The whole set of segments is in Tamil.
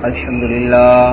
الحمد لله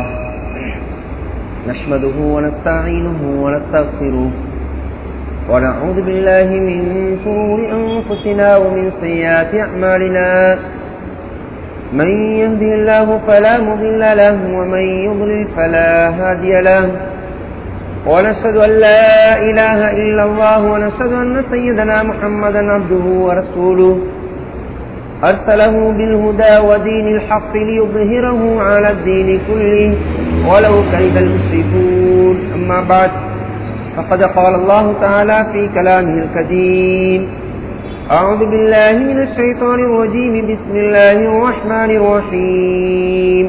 نحمده ونستعينه ونستغفره ونعوذ بالله من شرور أنفسنا ومن سيئات أعمالنا من يهده الله فلا مضل له ومن يضلل فلا هادي له ونشهد أن لا إله إلا الله ونشهد أن سيدنا محمدا عبده ورسوله أرسله بالهدى ودين الحق ليظهره على الدين كله ولو كره المشركون أما بعد فقد قال الله تعالى في كلامه الكريم أعوذ بالله من الشيطان الرجيم بسم الله الرحمن الرحيم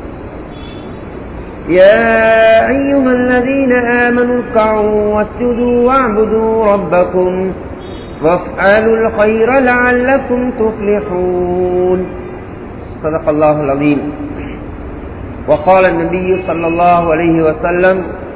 يا أيها الذين آمنوا اركعوا واسجدوا واعبدوا ربكم وافعلوا الخير لعلكم تفلحون صدق الله العظيم وقال النبي صلى الله عليه وسلم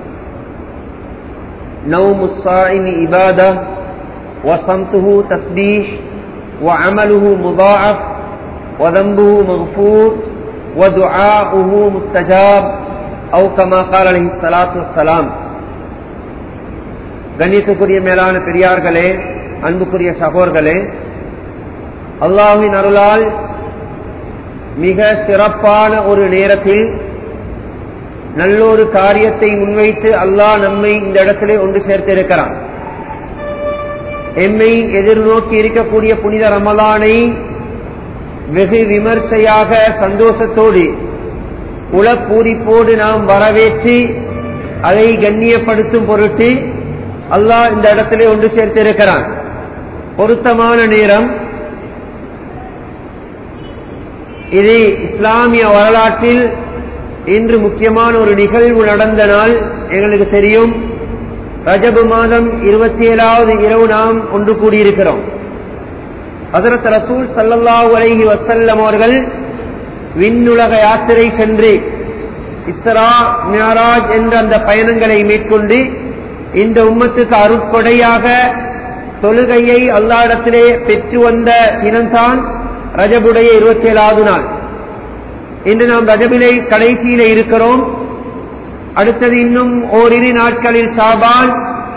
نوم الصائم عبادة وصمته تسبيح وعمله مضاعف وذنبه مغفور ودعاؤه مستجاب أو كما قال عليه الصلاة والسلام கண்ணியத்துக்குரிய மேலான பெரியார்களே அன்புக்குரிய சகோர்களே அல்லாஹின் அருளால் மிக சிறப்பான ஒரு நேரத்தில் நல்லொரு காரியத்தை முன்வைத்து அல்லாஹ் நம்மை இந்த இடத்திலே ஒன்று சேர்த்திருக்கிறான் எம்மை எதிர்நோக்கி இருக்கக்கூடிய புனித ரமலானை வெகு விமர்சையாக சந்தோஷத்தோடு உளப்பூரிப்போடு நாம் வரவேற்று அதை கண்ணியப்படுத்தும் பொருட்டு அல்லாஹ் இந்த இடத்திலே ஒன்று சேர்த்திருக்கிறான் பொருத்தமான நேரம் இது இஸ்லாமிய வரலாற்றில் இன்று முக்கியமான ஒரு நிகழ்வு நடந்த நாள் எங்களுக்கு தெரியும் ரஜபு மாதம் இருபத்தி ஏழாவது இரவு நாம் ஒன்று கூடியிருக்கிறோம் ஹசரத் ரசூல் சல்லல்லாஹு அலைஹி வசல்லம் அவர்கள் விண்ணுலக யாத்திரை சென்று இஸ்ரா மியாராஜ் என்ற அந்த பயணங்களை மேற்கொண்டு இந்த உம்மத்துக்கு அருட்கொடையாக தொழுகையை அல்லாடத்திலே பெற்று வந்த தினம்தான் ரஜபுடைய இருபத்தி ஏழாவது நாள் இன்று நாம் ரஜபிலை கடைசியில இருக்கிறோம் அடுத்தது இன்னும் ஓரிரு நாட்களில் ஷாபான்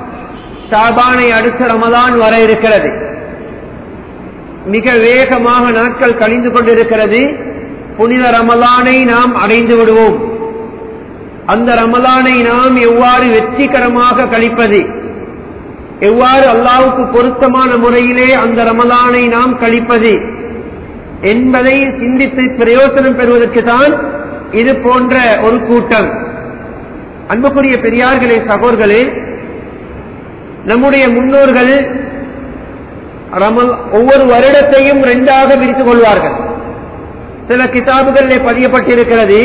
ஷாபானை அடுத்த ரமதான் வர இருக்கிறது மிக வேகமாக நாட்கள் கழிந்து கொண்டிருக்கிறது புனித ரமலானை நாம் அடைந்து விடுவோம் அந்த ரமலானை நாம் எவ்வாறு வெற்றிகரமாக கழிப்பது எவ்வாறு அல்லாவுக்கு பொருத்தமான முறையிலே அந்த ரமலானை நாம் கழிப்பது என்பதை சிந்தித்து பிரயோசனம் பெறுவதற்கு தான் இது போன்ற ஒரு கூட்டம் அன்புக்குரிய பெரியார்களே சகோர்களே நம்முடைய முன்னோர்கள் ரமல் ஒவ்வொரு வருடத்தையும் ரெண்டாக பிரித்துக் கொள்வார்கள் சில கிதாபுகளில் பதியப்பட்டிருக்கிறது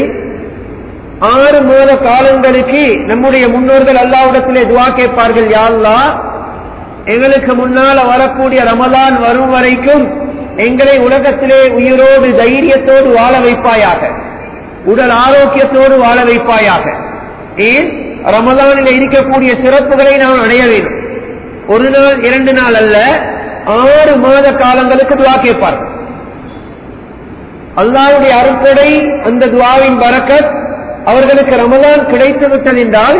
ஆறு மாத காலங்களுக்கு நம்முடைய முன்னோர்கள் அல்லாவிடத்திலே துவா கேட்பார்கள் யாழ்லா எங்களுக்கு முன்னால வரக்கூடிய ரமலான் வரும் வரைக்கும் எங்களை உலகத்திலே உயிரோடு தைரியத்தோடு வாழ வைப்பாயாக உடல் ஆரோக்கியத்தோடு வாழ வைப்பாயாக ஏன் ரமலானில் இருக்கக்கூடிய சிறப்புகளை நாம் அடைய வேண்டும் ஒரு நாள் இரண்டு நாள் அல்ல ஆறு மாத காலங்களுக்கு துவா கேட்பார்கள் அல்லாவுடைய அருட்கொடை அந்த துவாவின் பறக்கத் அவர்களுக்கு ரமலான் கிடைத்து விட்டது என்றால்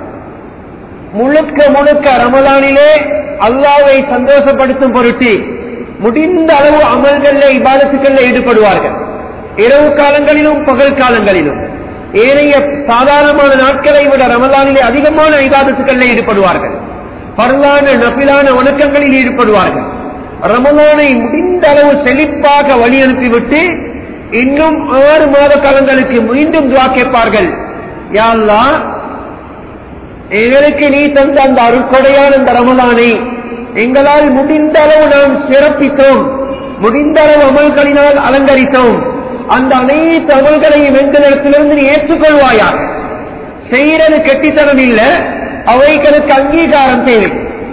முழுக்க முழுக்க ரமலானிலே அல்லாவை சந்தோஷப்படுத்தும் பொருட்டு முடிந்த அளவு அமல்களில் இபாதத்துக்களில் ஈடுபடுவார்கள் இரவு காலங்களிலும் பகல் காலங்களிலும் ஏனைய சாதாரணமான நாட்களை விட ரமலானிலே அதிகமான இபாதத்துக்களில் ஈடுபடுவார்கள் பரலான நபிலான வணக்கங்களில் ஈடுபடுவார்கள் ரமலானை முடிந்த அளவு செழிப்பாக வழி அனுப்பிவிட்டு இன்னும் ஆறு மாத காலங்களுக்கு மீண்டும் துவா கேட்பார்கள் யாழ்லா எங்களுக்கு நீ தந்த அந்த அருட்கொடையான அந்த ரமலானை எங்களால் முடிந்த அளவு நாம் சிறப்பித்தோம் முடிந்த அளவு அமல்களினால் அலங்கரித்தோம் அந்த அனைத்து அமல்களையும் எங்களிடத்திலிருந்து நீ ஏற்றுக்கொள்வாயாக செய்யறது கெட்டித்தனம் இல்ல அவைகளுக்கு அங்கீகாரம் தேவை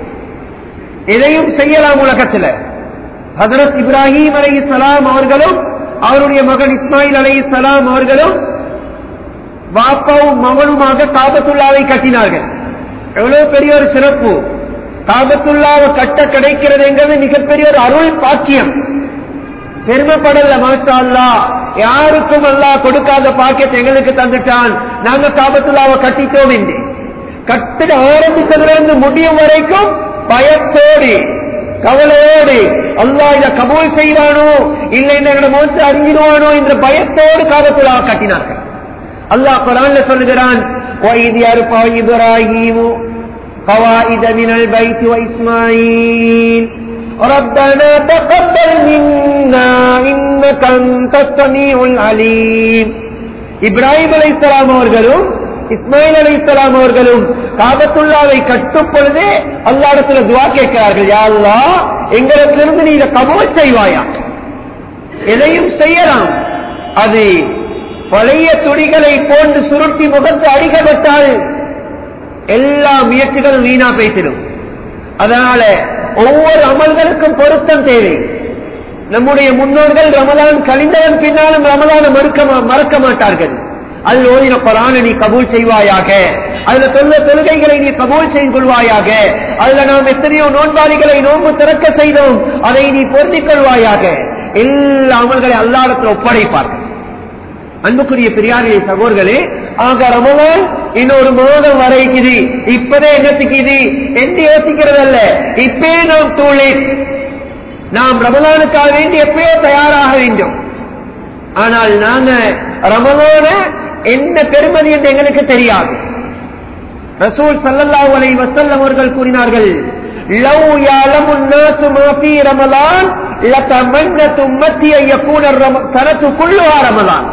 எதையும் செய்யலாம் உலகத்தில் ஹசரத் இப்ராஹிம் அலை சலாம் அவர்களும் அவருடைய மகன் இஸ்மாயில் அலை சலாம் அவர்களும் பாப்பாவும் மகனுமாக காபத்துல்லாவை கட்டினார்கள் எவ்வளவு பெரிய ஒரு சிறப்பு காபத்துல்லாவை கட்ட கிடைக்கிறது என்கிறது மிகப்பெரிய ஒரு அருள் பாக்கியம் பெருமைப்படல மாஷா அல்லா யாருக்கும் அல்லாஹ் கொடுக்காத பாக்கியத்தை எங்களுக்கு தந்துட்டான் நாங்க காபத்துல்லாவை கட்டிட்டோம் என்று கட்டிட ஆரம்பித்ததுல இருந்து முடியும் வரைக்கும் பயத்தோடு கவலையோடு அல்லாஹ் இதை கபூல் செய்வானோ இல்லை எங்களோட மோச அறிஞ்சிடுவானோ என்ற பயத்தோடு காபத்துல்லாவை கட்டினார்கள் அல்லாஹ் குரான்ல சொல்லுகிறான் وَإِذْ يَرْفَعُ إِبْرَاهِيمُ قَوَاعِدَ مِنَ الْبَيْتِ وَإِسْمَاعِيلُ رَبَّنَا تَقَبَّلْ مِنَّا إِنَّكَ أَنْتَ السَّمِيعُ الْعَلِيمُ இப்ராஹிம் அலைஹிஸ்ஸலாம் அவர்களும் இஸ்மாயில் அலைஹிஸ்ஸலாம் அவர்களும் காபத்துல்லாவை கட்டும் பொழுதே அல்லாஹ்விடத்துல துஆ கேட்கிறார்கள் யா அல்லாஹ் எங்களிடத்திலிருந்து நீ இதை கபூல் செய்வாயா எதையும் செய்யலாம் அது பழைய துணிகளை போன்று சுருட்டி முகத்து அடிக்கப்பட்டால் எல்லா முயற்சிகளும் வீணா பேசிடும் அதனால ஒவ்வொரு அமல்களுக்கும் பொருத்தம் தேவை நம்முடைய முன்னோர்கள் ரமதான் கழிந்ததன் பின்னாலும் ரமதான மறுக்க மா- மறக்க மாட்டார்கள் அதில் ஓதின பரான நீ கபூல் செய்வாயாக அதுல சொல்ல தொழுகைகளை நீ கபூல் செய்து கொள்வாயாக அதுல நாம் எத்தனையோ நோன்பாளிகளை நோன்பு திறக்க செய்தோம் அதை நீ பொருந்திக் கொள்வாயாக எல்லா அமல்களை அல்லாடத்தில் ஒப்படைப்பார்கள் அன்புக்குரிய பெரியாரியை சகோதரர்களே ஆக ரமலான் இன்னொரு மாதம் வரைக்குது இப்பதே என்னத்துக்கு இது என்று யோசிக்கிறது அல்ல இப்பே நாம் தூளி நாம் ரமலானுக்காக வேண்டி எப்பயோ தயாராக வேண்டும் ஆனால் நாங்க ரமலான என்ன பெருமதி என்று எங்களுக்கு தெரியாது ரசூல் ஸல்லல்லாஹு அலைஹி வஸல்லம் அவர்கள் கூறினார்கள் லவ் يعلم الناس ما في رمضان لتمنت امتي ان يكون السنه كلها رمضان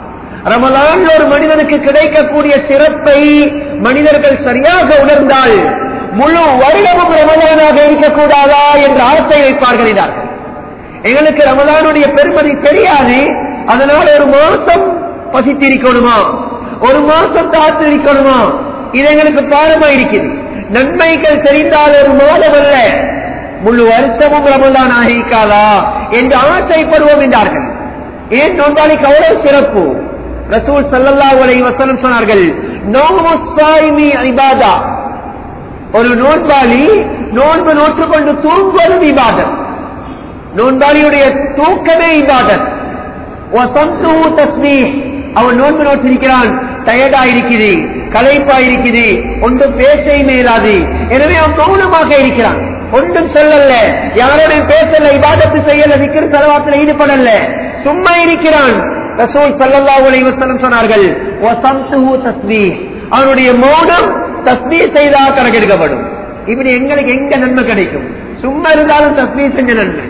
ரமலான் ஒரு மனிதனுக்கு கிடைக்கக்கூடிய சிறப்பை மனிதர்கள் சரியாக உணர்ந்தால் முழு வருடமும் ரமலானாக இருக்கக்கூடாதா என்ற ஆசை வைப்பார்கள் என்றார்கள் எங்களுக்கு ரமலானுடைய பெருமதி தெரியாது அதனால் ஒரு மாசம் பசித்திருக்கணுமா ஒரு மாசம் காத்து இருக்கணுமா இது எங்களுக்கு பாடமா இருக்குது நன்மைகள் தெரிந்தால் ஒரு மாதம் அல்ல முழு வருஷமும் ரமலான் ஆகிக்காதா என்று ஆசைப்படுவோம் என்றார்கள் ஏன் நோன்பாளிக்கு அவ்வளவு சிறப்பு ரசூல் ஸல்லல்லாஹு அலைஹி வஸல்லம் சொன்னார்கள் நோம்பு சாயிமி இபாதா ஒரு நோன்பாளி நோன்பு நோற்றுக்கொண்டு தூங்குவதும் இபாதத் நோன்பாளியுடைய தூக்கமே இபாதத் வசந்துஹு தஸ்பீஹ் அவன் நோன்பு நோட்டிருக்கிறான் டயர்டா இருக்குது களைப்பா இருக்குது ஒன்றும் பேச மேலாது எனவே அவன் மௌனமாக இருக்கிறான் ஒன்றும் சொல்லல யாரோடையும் பேசல இபாதத்து செய்யல விக்கிர செலவாத்துல ஈடுபடல சும்மா இருக்கிறான் ரசூல் ஸல்லல்லாஹு அலைஹி வஸல்லம் சொன்னார்கள் வசந்துஹு தஸ்பீஹ் அவனுடைய மௌனம் தஸ்பீஹ் செய்தா கணக்கெடுக்கப்படும் இப்படி எங்களுக்கு எங்க நன்மை கிடைக்கும் சும்மா இருந்தாலும் தஸ்பீஹ் செஞ்ச நன்மை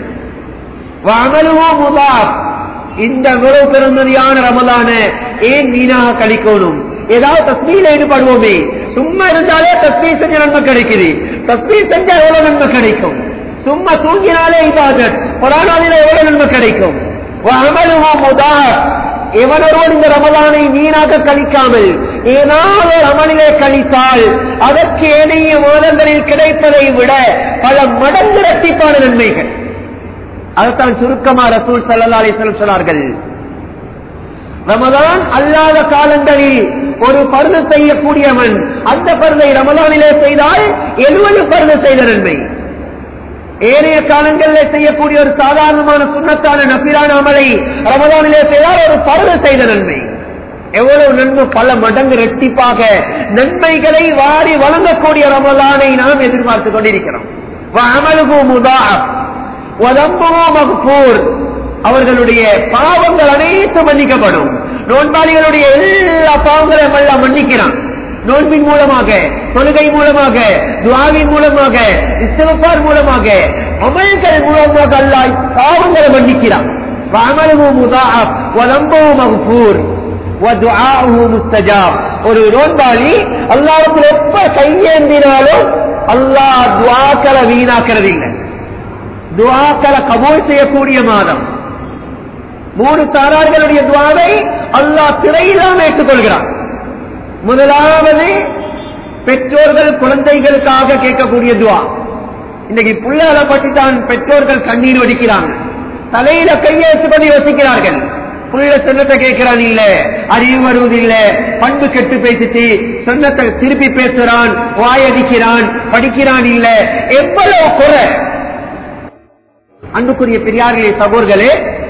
வஅமலுஹு முதாஃப் இந்த இவ்வளவு பெருமதியான ரமலான ஏன் வீணாக கழிக்கணும் ஏதாவது தஸ்மீல ஈடுபடுவோமே சும்மா இருந்தாலே தஸ்மீ செஞ்ச நன்மை கிடைக்குது தஸ்மீ செஞ்சா எவ்வளவு நன்மை கிடைக்கும் சும்மா தூங்கினாலே இபாதத் புராணாவில எவ்வளவு நன்மை கிடைக்கும் வஅமலுஹு முதாஃப் எவனோடு இந்த ரமலானை வீணாக கழிக்காமல் ஏதாவது ஒரு அமலிலே கழித்தால் அதற்கு ஏனைய மாதங்களில் கிடைப்பதை விட பல மடங்கு இரட்டிப்பான நன்மைகள் அதுதான் சுருக்கமா ரசூல் சல்லா அலிஸ்லம் சொன்னார்கள் ரமதான் அல்லாத காலங்களில் ஒரு பருது செய்யக்கூடியவன் அந்த பருதை ரமதானிலே செய்தால் எழுபது பருது செய்த நன்மை ஏனைய காலங்களில் செய்யக்கூடிய ஒரு சாதாரணமான சுண்ணத்தான நபிரான அமலை ரமதானிலே செய்தால் ஒரு பருது செய்த நன்மை எவ்வளவு நன்மை பல மடங்கு ரெட்டிப்பாக நன்மைகளை வாரி வழங்கக்கூடிய ரமலானை நாம் எதிர்பார்த்துக் கொண்டிருக்கிறோம் அமலுகு முதாப் வதம்புவோ மகப்பூர் அவர்களுடைய பாவங்கள் அனைத்தும் மன்னிக்கப்படும் நோன்பாளிகளுடைய எல்லா பாவங்களையும் எல்லாம் மன்னிக்கிறான் நோன்பின் மூலமாக தொழுகை மூலமாக துவாவின் மூலமாக இஸ்லப்பார் மூலமாக அமல்கள் மூலமாக அல்லாஹ் பாவங்களை மன்னிக்கிறான் அமலுகு முதாப் வதம்புவோ மகப்பூர் ஒரு நோன்பாளி அல்லாவுக்கு எப்ப கையேந்தினாலும் அல்லாஹ் துவாக்களை வீணாக்கிறது இல்லை துவாக்களை கபூல் செய்யக்கூடிய மாதம் மூணு தாரார்களுடைய துவாவை அல்லாஹ் திரையில்லாம ஏற்றுக்கொள்கிறான் முதலாவது பெற்றோர்கள் குழந்தைகளுக்காக கேட்கக்கூடிய துவா இன்னைக்கு பிள்ளைகளை பற்றி தான் பெற்றோர்கள் கண்ணீர் வடிக்கிறாங்க தலையில கையெழுத்து பண்ணி யோசிக்கிறார்கள் புள்ள சொன்னத்தை கேட்கிறான் இல்ல அறிவு வருவது இல்ல பண்பு கெட்டு பேசிட்டு சொன்னத்தை திருப்பி பேசுறான் வாயடிக்கிறான் படிக்கிறான் இல்ல எவ்வளவு குறை அன்புக்குரிய பெரியார்களே சகோர்களே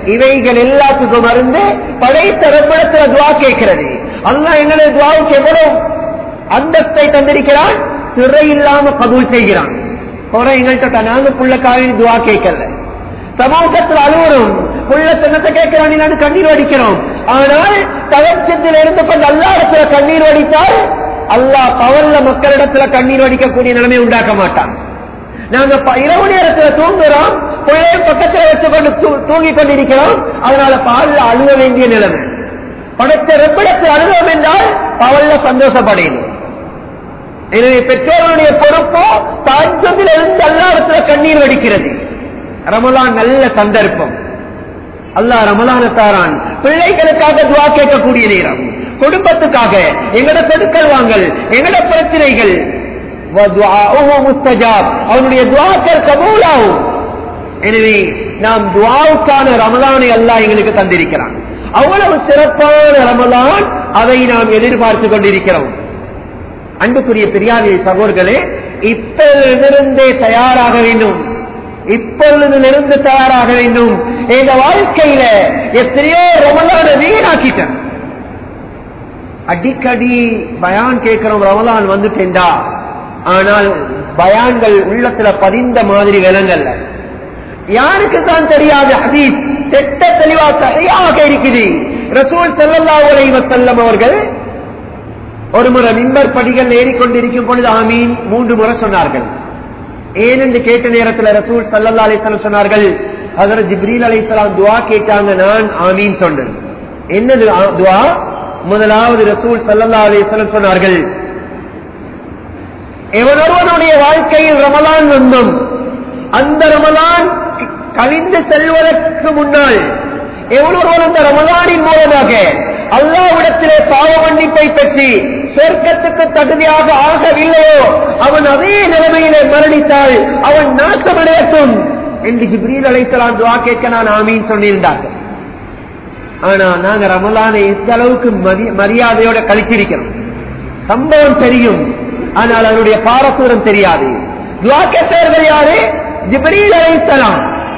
இவைகள் எல்லாத்துக்கும் மருந்து படைத்த ரப்பிடத்துல துவா கேட்கிறது அல்லாஹ் எங்களுடைய துவாவுக்கு எவ்வளவு அந்தஸ்தை தந்திருக்கிறான் திரை இல்லாம கபூல் செய்கிறான் குறை எங்கள்கிட்ட நாங்க புள்ளக்காக துவா கேட்கல சமூகத்தில் அலுவலும் புள்ள சின்னத்தை கேட்கிறான் நான் கண்ணீர் வடிக்கிறோம் ஆனால் தவச்சத்தில் இருந்து கொண்டு அல்லாடத்துல கண்ணீர் வடித்தால் அல்லாஹ் பவல்ல மக்களிடத்துல கண்ணீர் வடிக்கக்கூடிய நிலைமை உண்டாக்க மாட்டான் நாங்க ப- இரவு நேரத்துல தூங்குறோம் பிள்ளைய பக்கத்துல வச்சுக்கொண்டு தூ- தூங்கிக் கொண்டிருக்கிறோம் அதனால பால்ல அழுக வேண்டிய நிலைமை படைத்த ரெப்பிடத்தில் அழுதோம் என்றால் பவல்ல சந்தோஷப்படையணும் எனவே பெற்றோருடைய பொறுப்போ தாஜத்தில் இருந்து அல்லாடத்துல கண்ணீர் வடிக்கிறது ரமலான் நல்ல சந்தர்ப்பம் அல்லாஹ் ரமலான தாரான் பிள்ளைகளுக்காக துவா கேட்கக்கூடிய நேரம் குடும்பத்துக்காக எங்கட பெருக்கள் வாங்கல் எங்கட பிரச்சனைகள் வதுஆஉஹு முஸ்தஜாப். அவனுடைய துவாக்கள் கபூலாகும் எனவே நாம் துவாவுக்கான ரமலானை அல்லாஹ் எங்களுக்கு தந்திருக்கிறான் அவ்வளவு சிறப்பான ரமலான் அதை நாம் எதிர்பார்த்து கொண்டிருக்கிறோம் அன்புக்குரிய பெரியாரிய சகோதரர்களே இப்பொழுதிருந்தே தயாராக வேண்டும் இப்பொழுதிலிருந்து தயாராக வேண்டும் எங்க வாழ்க்கையில எத்தனையோ ரமலான வீணாக்கிட்டேன் அடிக்கடி பயான் கேட்கிறோம் ரமலான் வந்துட்டேன்டா ஆனால் பயான்கள் உள்ளத்துல பதிந்த மாதிரி விலங்கல்ல யாருக்கு தான் தெரியாது ஹதீஸ் தெட்ட தெளிவா சரியாக இருக்குது ரசூல் ஸல்லல்லாஹு அலைஹி வஸல்லம் அவர்கள் ஒரு முறை மிம்பர் படிகள் ஏறிக்கொண்டிருக்கும் பொழுது ஆமீன் மூன்று முறை சொன்னார்கள் ஏன் என்று கேட்ட நேரத்தில் ரசூல் சல்லல்லா அலிஸ்லாம் சொன்னார்கள் அதர் ஜிப்ரீல் அலிஸ்லாம் துவா கேட்டாங்க நான் ஆமீன் சொன்னேன் என்னது ஆ- துவா முதலாவது ரசூல் சல்லல்லா அலிஸ்லாம் சொன்னார்கள் எவனொருவனுடைய வாழ்க்கையில் ரமலான் வந்தும் அந்த ரமலான் கழிந்து செல்வதற்கு முன்னால் எவனொருவன் அந்த ரமலானின் மூலமாக அல்லாவிடத்திலே பாவ மன்னிப்பை பெற்று சொர்க்கத்துக்கு தகுதியாக ஆகவில்லையோ அவன் அதே நிலைமையிலே மரணித்தால் அவன் நாசமடையட்டும் என்று ஜிப்ரீல் அழைத்தலாம் துவா கேட்க நான் ஆமீன் சொன்னிருந்தார்கள் ஆனா நாங்க ரமலானை எந்த அளவுக்கு மரி- மரியாதையோட கழிச்சிருக்கிறோம் சம்பவம் தெரியும் ஆனால் அதனுடைய பாரசூரம் தெரியாது துவாக்க சேர்வர் யாரு ஜிப்ரீல் அலைஹிஸ்ஸலாம்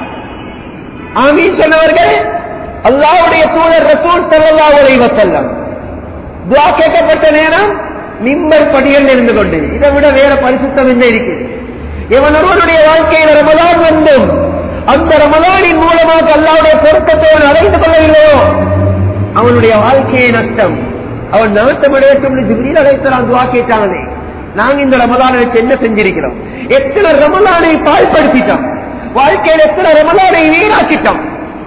ஆமீன் சொன்னவர்கள் அல்லாஹ்வுடைய தூதர் ரசூல் ஸல்லல்லாஹு அலைஹி வஸல்லம் துவா கேட்கப்பட்ட நேரம் மிம்பர் படிகள் இருந்து கொண்டு இதை விட வேற பரிசுத்தம் என்ன இருக்குது இவன் ஒருவனுடைய வாழ்க்கையில் ரமலான் வந்தும் அந்த ரமலானின் மூலமாக அல்லாவுடைய பொருத்தத்தோடு அடைந்து கொள்ளவில்லையோ அவனுடைய வாழ்க்கையை நஷ்டம் அவன் நாட்டமடையட்டும் ஜிப்ரீல் அழைத்தலாம் துவா கேட்டாங்களே நாங்க இந்த ரமலானை வச்சு என்ன செஞ்சிருக்கிறோம் எத்தனை ரமலானை பாழ்படுத்திட்டோம் வாழ்க்கையில் எத்தனை ரமலானை வீணாக்கிட்டோம்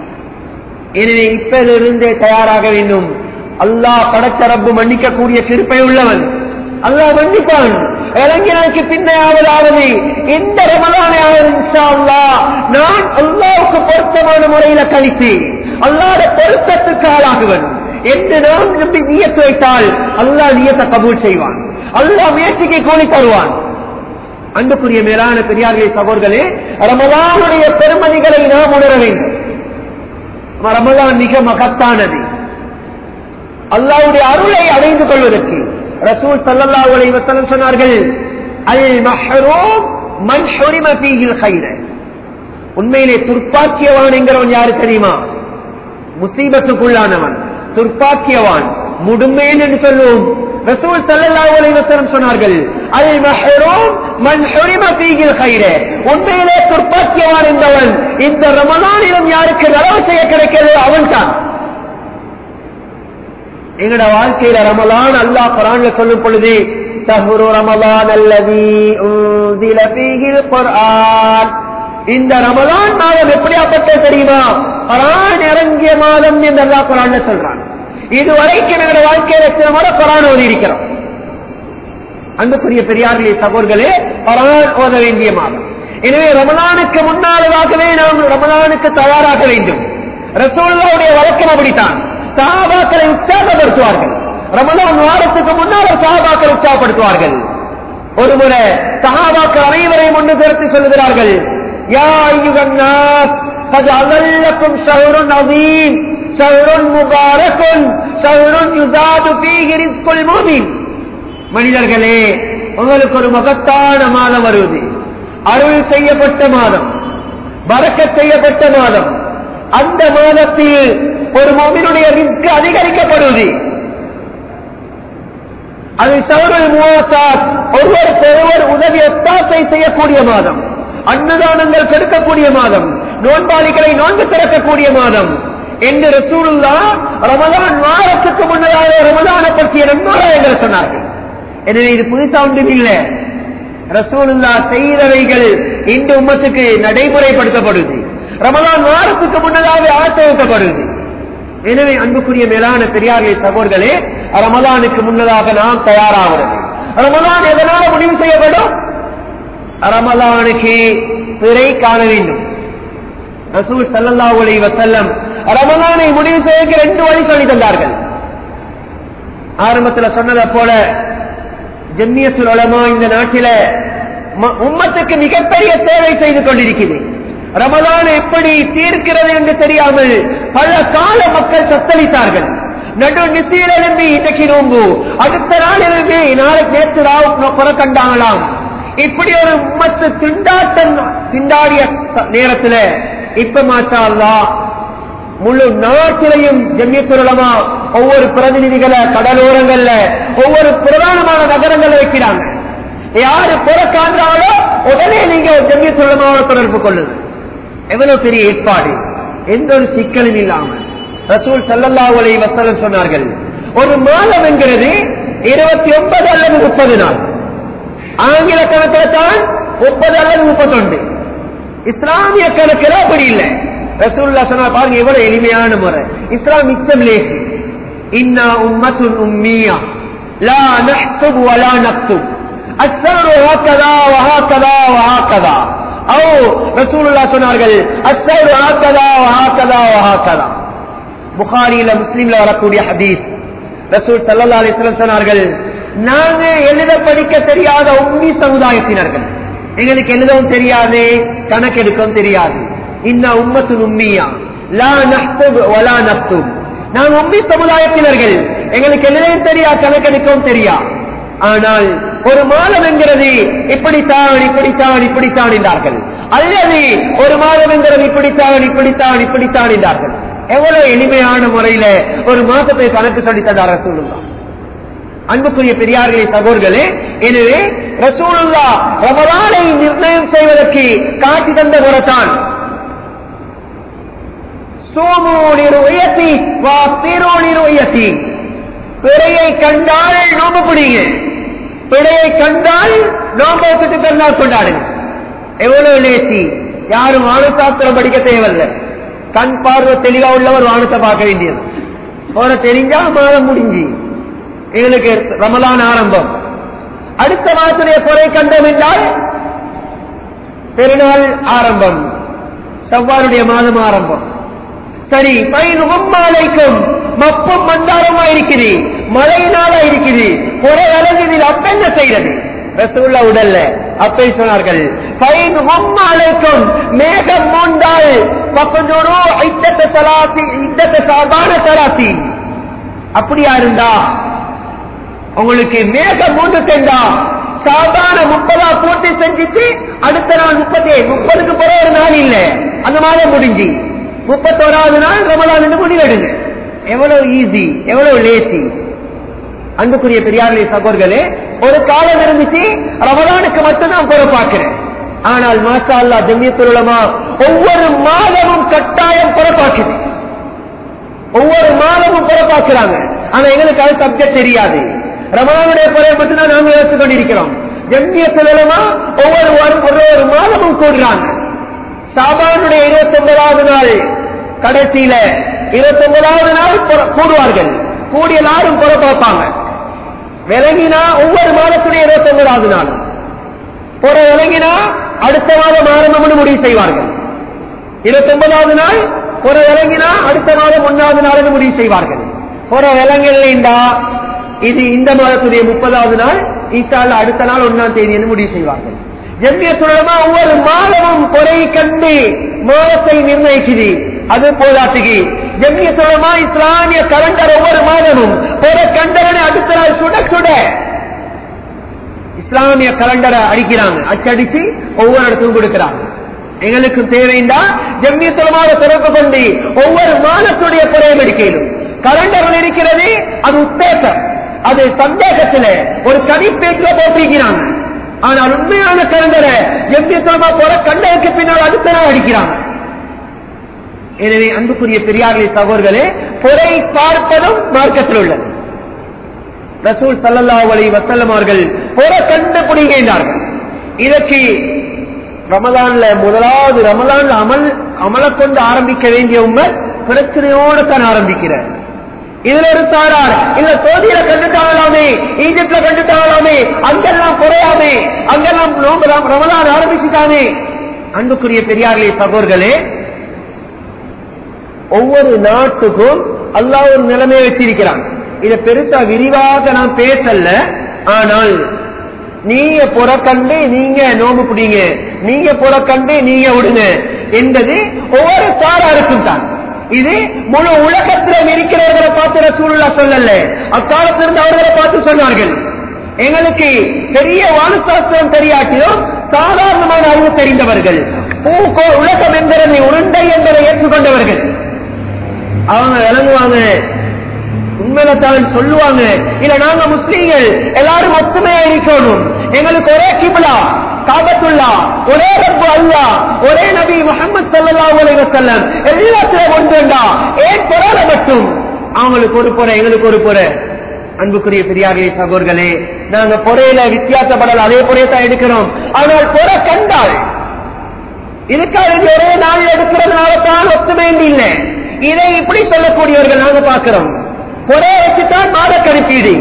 எனவே இப்பதிலிருந்தே தயாராக வேண்டும் அல்லாஹ் படைத்த ரப்பு மன்னிக்கக்கூடிய கிருப்பை உள்ளவன் அல்லாஹ் மன்னிப்பான் இளைஞனுக்கு பின்னையாவதாவது இந்த ரமலானையாவது இன்ஷா அல்லாஹ் நான் அல்லாவுக்கு பொருத்தமான முறையில கழித்து அல்லாத பொருத்தத்துக்கு ஆளாகுவன் என்று நாம் நம்பி நியத்து வைத்தால் அல்லாஹ் நியத்தை கபூல் செய்வான் அல்லாஹ் முயற்சிக்கு கூலி தருவான் அன்புக்குரிய மேலான பெரியார்களே சகோதரர்களே ரமலானுடைய பெருமதிகளை நாம் உணர வேண்டும் ரமலான் மிக மகத்தானது அல்லாவுடைய அருளை அடைந்து கொள்வதற்கு ரசூல் ஸல்லல்லாஹு அலைஹி வஸல்லம் சொன்னார்கள் அல் மஹ்ரூம் மன் ஹுரிம ஃபீஹில் கைர உண்மையிலே துர்ப்பாக்கியவான் என்கிறவன் யாரு தெரியுமா முசீபத்துக்குள்ளானவன் துர்ப்பாக்கியவான் முடுமேன் என்று சொல்லுவோம் ரசூல் ஸல்லல்லாஹு அலைஹி வஸல்லம் சொன்னார்கள் அல் மஹ்ரூம் மன் ஹுரிம ஃபீஹில் கைர உண்மையிலே துர்ப்பாக்கியவான் என்பவன் இந்த ரமலானிலும் யாருக்கு நலவு செய்ய கிடைக்கிறது அவன்தான் எங்கட வாழ்க்கையில ரமலான் அல்லாஹ் குரான்ல சொல்லும் பொழுது சஹ்ரு ரமலான் அல்லதி உன்சில ஃபீஹில் குர்ஆன் இந்த ரமலான் மாதம் எப்படியாப்பட்ட தெரியுமா குரான் இறங்கிய மாதம் என்று அல்லாஹ் குரான்ல சொல்றான் இதுவரைக்கும் எங்களோட வாழ்க்கையில சில முறை குரான் ஓதி இருக்கிறோம் அன்புக்குரிய பெரியார்களே சகோதரர்களே குரான் ஓத வேண்டிய மாதம் எனவே ரமலானுக்கு முன்னாலாகவே நாம் ரமலானுக்கு தயாராக வேண்டும் ரசூலுல்லாவுடைய வழக்கம் அப்படித்தான் சஹாபாக்களை உற்சாகப்படுத்துவார்கள் ரமலான் வாரத்துக்கு முன்னால் சஹாபாக்களை உற்சாகப்படுத்துவார்கள் ஒருமுறை சஹாபாக்கள் அனைவரையும் ஒன்று சேர்த்து சொல்லுகிறார்கள் யா ஐயுகன் நாஸ் قد أظلكم شهر عظيم شهر مبارك شهر يزاد فيه رزق المؤمن மனிதர்களே உங்களுக்கு ஒரு மகத்தான மாதம் வருவது அருள் செய்யப்பட்ட மாதம் பறக்க செய்யப்பட்ட மாதம் அந்த மாதத்தில் ஒரு மோமினுடைய ரிஸ்க் அதிகரிக்கப்படுவது அது சௌரல் முவாசாத் ஒருவருக்கு ஒருவர் உதவி ஒத்தாசை செய்யக்கூடிய மாதம் அன்னதானங்கள் கெடுக்கக்கூடிய மாதம் நோன்பாளிகளை நோன்பு திறக்கக்கூடிய மாதம் என்று ரசூலுல்லா ரமதான் வாரத்துக்கு முன்னதாக ரமதான பற்றிய நன்மாராயங்கள் சொன்னார்கள் எனவே இது புதுசா ஒன்றும் இல்லை ரசூலுல்லா செய்தவைகள் இந்த உம்மத்துக்கு நடைமுறைப்படுத்தப்படுது ரமதான் வாரத்துக்கு முன்னதாக ஆசிரியப்படுது எனவே அன்புக்குரிய மேலான பெரியார்களே சகோதர்களே ரமலானுக்கு முன்னதாக நாம் தயாராகிறது ரமலான் எதனால முடிவு செய்யப்படும் ரமலானுக்கு பிறை காண வேண்டும் ரசூல் சல்லல்லாஹு அலைஹி வஸல்லம் ரமலானை முடிவு செய்ய ரெண்டு வழி சொல்லி தந்தார்கள் ஆரம்பத்தில் சொன்னதை போல ஜம்மியத்துல் உலமா இந்த நாட்டில ம- உம்மத்துக்கு மிகப்பெரிய சேவை செய்து கொண்டிருக்கிறது ரமலான் எப்படி தீர்க்கிறது என்று தெரியாமல் பல கால மக்கள் தத்தளித்தார்கள் நடு நிசீர் எழும்பி இன்றைக்கு நோம்பு அடுத்த நாள் எழும்பி நாளைக்கு நேற்று ராவு புறக்கண்டாங்களாம் இப்படி ஒரு உம்மத்து திண்டாட்டம் திண்டாடிய ச- நேரத்துல இப்ப மாஷா அல்லாஹ் முழு நாட்டிலையும் ஜம்மியத்துலமா ஒவ்வொரு பிரதிநிதிகளை கடலோரங்கள்ல ஒவ்வொரு பிரதானமான நகரங்கள்ல வைக்கிறாங்க யாரு புறக்காண்டாலோ உடனே நீங்க ஜம்மியத்துலமாவோட தொடர்பு கொள்ளுங்க எவ்வளவு பெரிய ஏற்பாடு எந்த ஒரு சிக்கலும் இல்லாமல் ரசூல் ஸல்லல்லாஹு அலைஹி வஸல்லம் சொன்னார்கள் ஒரு மாதம் என்கிறது இருபத்தி ஒன்பது அல்லது முப்பது நாள் ஆங்கில கணக்கில் தான் முப்பது அல்லது முப்பத்தொன்று இஸ்லாமிய கணக்கில் அப்படி இல்லை ரசூல்லா சொன்னா பாருங்க எவ்வளவு எளிமையான முறை இஸ்லாம் மிச்சம் லேசி இன்னா உம்மத்துன் உம்மியா லா நஹ்துப் வலா நக்துப் அஸ்ஸரு ஹாக்கதா வஹாக்கதா வஹாக்கதா ஓ ரசூலுல்லா சொன்னார்கள் அஸ்ஸரு ஹாக்கதா வஹாக்கதா வஹாக்கதா புகாரியில முஸ்லிம்ல வரக்கூடிய ஹதீஸ் ரசூல் சல்லல்லாஹு அலைஹி வஸல்லம் சொன்னார்கள் நாங்க எழுத படிக்க தெரியாத உம்மி சமுதாயத்தினர்கள் எங்களுக்கு எழுதவும் தெரியாது கணக்கெடுக்கவும் தெரியாது இன்ன உம்மத்து உம்மியா லா நஹ்துப் வலா நக்துப் நாங்க உம்மி சமுதாயத்தினர்கள் எங்களுக்கு எழுதவும் தெரியா கணக்கெடுக்கவும் தெரியா ஆனால் ஒரு மாதம் என்கிறது இப்படித்தான் இப்படித்தான் இப்படித்தான் என்றார்கள் அல்லது ஒரு மாதம் என்கிறது இப்படித்தான் இப்படித்தான் இப்படித்தான் என்றார்கள் எவ்வளவு எளிமையான முறையில ஒரு மாசத்தை கணக்கு சொல்லி தந்தார் ரசூலுல்லா அன்புக்குரிய பெரியார்களே சகோதர்களே எனவே ரசூலுல்லா ரமலானை நிர்ணயம் செய்வதற்கு காட்டி தந்த முறைதான் சோமோனிர் உயர்த்தி வா தீரோனிர் உயர்த்தி பிறையை கண்டால் நோம்பு பிடிங்க பிறையை கண்டால் நோம்பத்துக்கு பெருநாள் கொண்டாடுங்க எவ்வளவு லேசி யாரும் வானசாஸ்திரம் படிக்க தேவையில்லை கண் பார்வை தெளிவா உள்ளவர் வானத்தை பார்க்க வேண்டியது போன தெரிஞ்சா மாதம் முடிஞ்சு எங்களுக்கு ரமலான் ஆரம்பம் அடுத்த மாதத்துடைய குறை கண்டோம் என்றால் பெருநாள் ஆரம்பம் செவ்வாருடைய மாதம் ஆரம்பம் சரி பைன் உம்மாலைக்கும் மப்பும் மந்தாரமா இருக்குது மழையினால இருக்குது குறை அழகுதில் அப்ப என்ன செய்யறது ரசூல்லா உடல்ல அப்பை சொன்னார்கள் பைன் உம்மாலைக்கும் மேகம் மூண்டால் பக்கஞ்சோரோ ஐத்தத்தை சலாசி இத்தத்தை சார்பான சலாசி அப்படியா இருந்தா உங்களுக்கு மேகம் மூன்று சென்றா சாதாரண முப்பதா பூர்த்தி செஞ்சுட்டு அடுத்த நாள் முப்பத்தி முப்பதுக்கு பிற ஒரு நாள் இல்ல அந்த மாதிரி முடிஞ்சு முப்பத்தோராவது நாள் ரமலான் முடிவெடுங்க எவ்வளவு ஈஸி எவ்வளவு லேசி அன்புக்குரிய பெரியார்களே சகோதர்களே ஒரு காலம் இருந்துச்சு ரமலானுக்கு மட்டும்தான் பொறுப்பாக்குறேன் ஆனால் மாஷா அல்லா ஜம்மியத்துலமா ஒவ்வொரு மாதமும் கட்டாயம் பொறுப்பாக்குது ஒவ்வொரு மாதமும் பொறுப்பாக்குறாங்க ஆனா எங்களுக்கு அது சப்ஜெக்ட் தெரியாது ரமலானுடைய குறையை மட்டும்தான் நாங்கள் யோசித்துக் கொண்டிருக்கிறோம் ஜம்மியத்துலமா ஒவ்வொரு வாரம் ஒரு ஒரு மாதமும் கூடுறாங்க சாபானுடைய இருபத்தி ஒன்பதாவது நாள் கடைசியில இருபத்தி ஒன்பதாவது நாள் பொற- கூடுவார்கள் கூடிய நாளும் பொறுப்பாப்பாங்க விளங்கினா ஒவ்வொரு மாதத்துடைய இருபத்தி ஒன்பதாவது நாள் புற விளங்கினா அடுத்த மாதம் ஆரம்பம்னு முடிவு செய்வார்கள் இருபத்தி ஒன்பதாவது நாள் புற விளங்கினா அடுத்த மாதம் ஒன்னாவது நாள் முடிவு செய்வார்கள் புற விலங்கல்லைண்டா இது இந்த மாதத்துடைய முப்பதாவது நாள் ஈசால அடுத்த நாள் ஒன்னாம் தேதி என்று முடிவு செய்வார்கள் ஜம்மியத்துலமா ஒவ்வொரு மாதமும் குறை கண்டு மாதத்தை நிர்ணயிக்குது அது போதாத்துக்கு ஜம்மியத்துலமா இஸ்லாமிய கலண்டர் ஒவ்வொரு மாதமும் ஒரு கண்டவனை அடுத்த நாள் சுட சுட இஸ்லாமிய கலண்டரை அடிக்கிறாங்க அச்சடிச்சு ஒவ்வொரு இடத்துக்கும் கொடுக்கிறாங்க எங்களுக்கு தேவைண்டா ஜம்மியத்துலமாக தொடர்பு கொண்டு ஒவ்வொரு மாதத்துடைய குறையும் எடுக்கணும் கலண்டர்கள் இருக்கிறது அது உத்தேசம் அது சந்தேகத்துல ஒரு கணிப்பேச்சுல போட்டிருக்கிறாங்க ஆனால் உண்மையான கலண்டரை ஜம்மியத்துலமா போற கண்டனுக்கு பின்னால் அடுத்த நாள் அடிக்கிறாங்க எனவே அன்புக்குரிய பெரியார்களே சகோதரர்களே பொறை பார்ப்பதும் மார்க்கத்தில் உள்ளது ரசூல் சல்லல்லாஹு அலைஹி வஸல்லம் அவர்கள் பொற கண்டுபிடிக்கின்றார்கள் இதற்கு ரமலான்ல முதலாவது ரமலான்ல அமல் அமல கொண்டு ஆரம்பிக்க வேண்டிய உண்மை பிரச்சனையோடு தான் ஆரம்பிக்கிறார் இதுல ஒரு சாரார் இல்ல சோதியில கண்டுட்டாங்களாமே ஈஜிப்ட்ல கண்டுட்டாங்களாமே அங்கெல்லாம் குறையாமே அங்கெல்லாம் நோம்பு ரம்- ரமலான் ஆரம்பிச்சுட்டாமே அன்புக்குரிய பெரியார்களே சகோதரர்களே ஒவ்வொரு நாட்டுக்கும் அல்லாஹ் ஒரு நிலைமையை வச்சிருக்கிறான் இத பெருசா விரிவாக நான் பேசல ஆனால் நீங்க புறக்கண்டு நீங்க நோம்பு பிடிங்க நீங்க புறக்கண்டு நீங்க விடுங்க என்பது ஒவ்வொரு சாராருக்கும் தான் இது முழு உலகத்திலும் இருக்கிறவர்களை பார்த்து ரசூலுல்லா சொல்லல அக்காலத்திலிருந்து அவர்களை பார்த்து சொன்னார்கள் எங்களுக்கு பெரிய வானசாஸ்திரம் தெரியாட்டிலும் சாதாரணமான அறிவு தெரிந்தவர்கள் பூக்கோ உலகம் என்பதை உருண்டை என்பதை ஏற்றுக்கொண்டவர்கள் அவங்க விளங்குவாங்க உண்மையில தான் சொல்லுவாங்க இல்ல நாங்க முஸ்லீம்கள் எல்லாரும் ஒத்துமையா இருக்கணும் எங்களுக்கு ஒரே கிபிலா காபத்துல்லா ஒரே ரப்பு அல்லா ஒரே நபி முகமது ஸல்லல்லாஹு அலைஹி வஸல்லம் எல்லாத்திலும் ஒன்றுண்டா ஏன் பொறாத மட்டும் அவங்களுக்கு ஒரு பொறை எங்களுக்கு ஒரு பொறை அன்புக்குரிய பெரியார்களே சகோதரர்களே நாங்க பொறையில வித்தியாசப்படல அதே பொறையை தான் எடுக்கிறோம் ஆனால் பொறை கண்டால் இதுக்காக இது ஒரே நாள் எடுக்கிறதுனால தான் ஒத்துமை இல்லை இதை இப்படி சொல்லக்கூடியவர்கள் நாங்க பார்க்கிறோம் பொறைய வச்சுதான் மாத கணிப்பீடு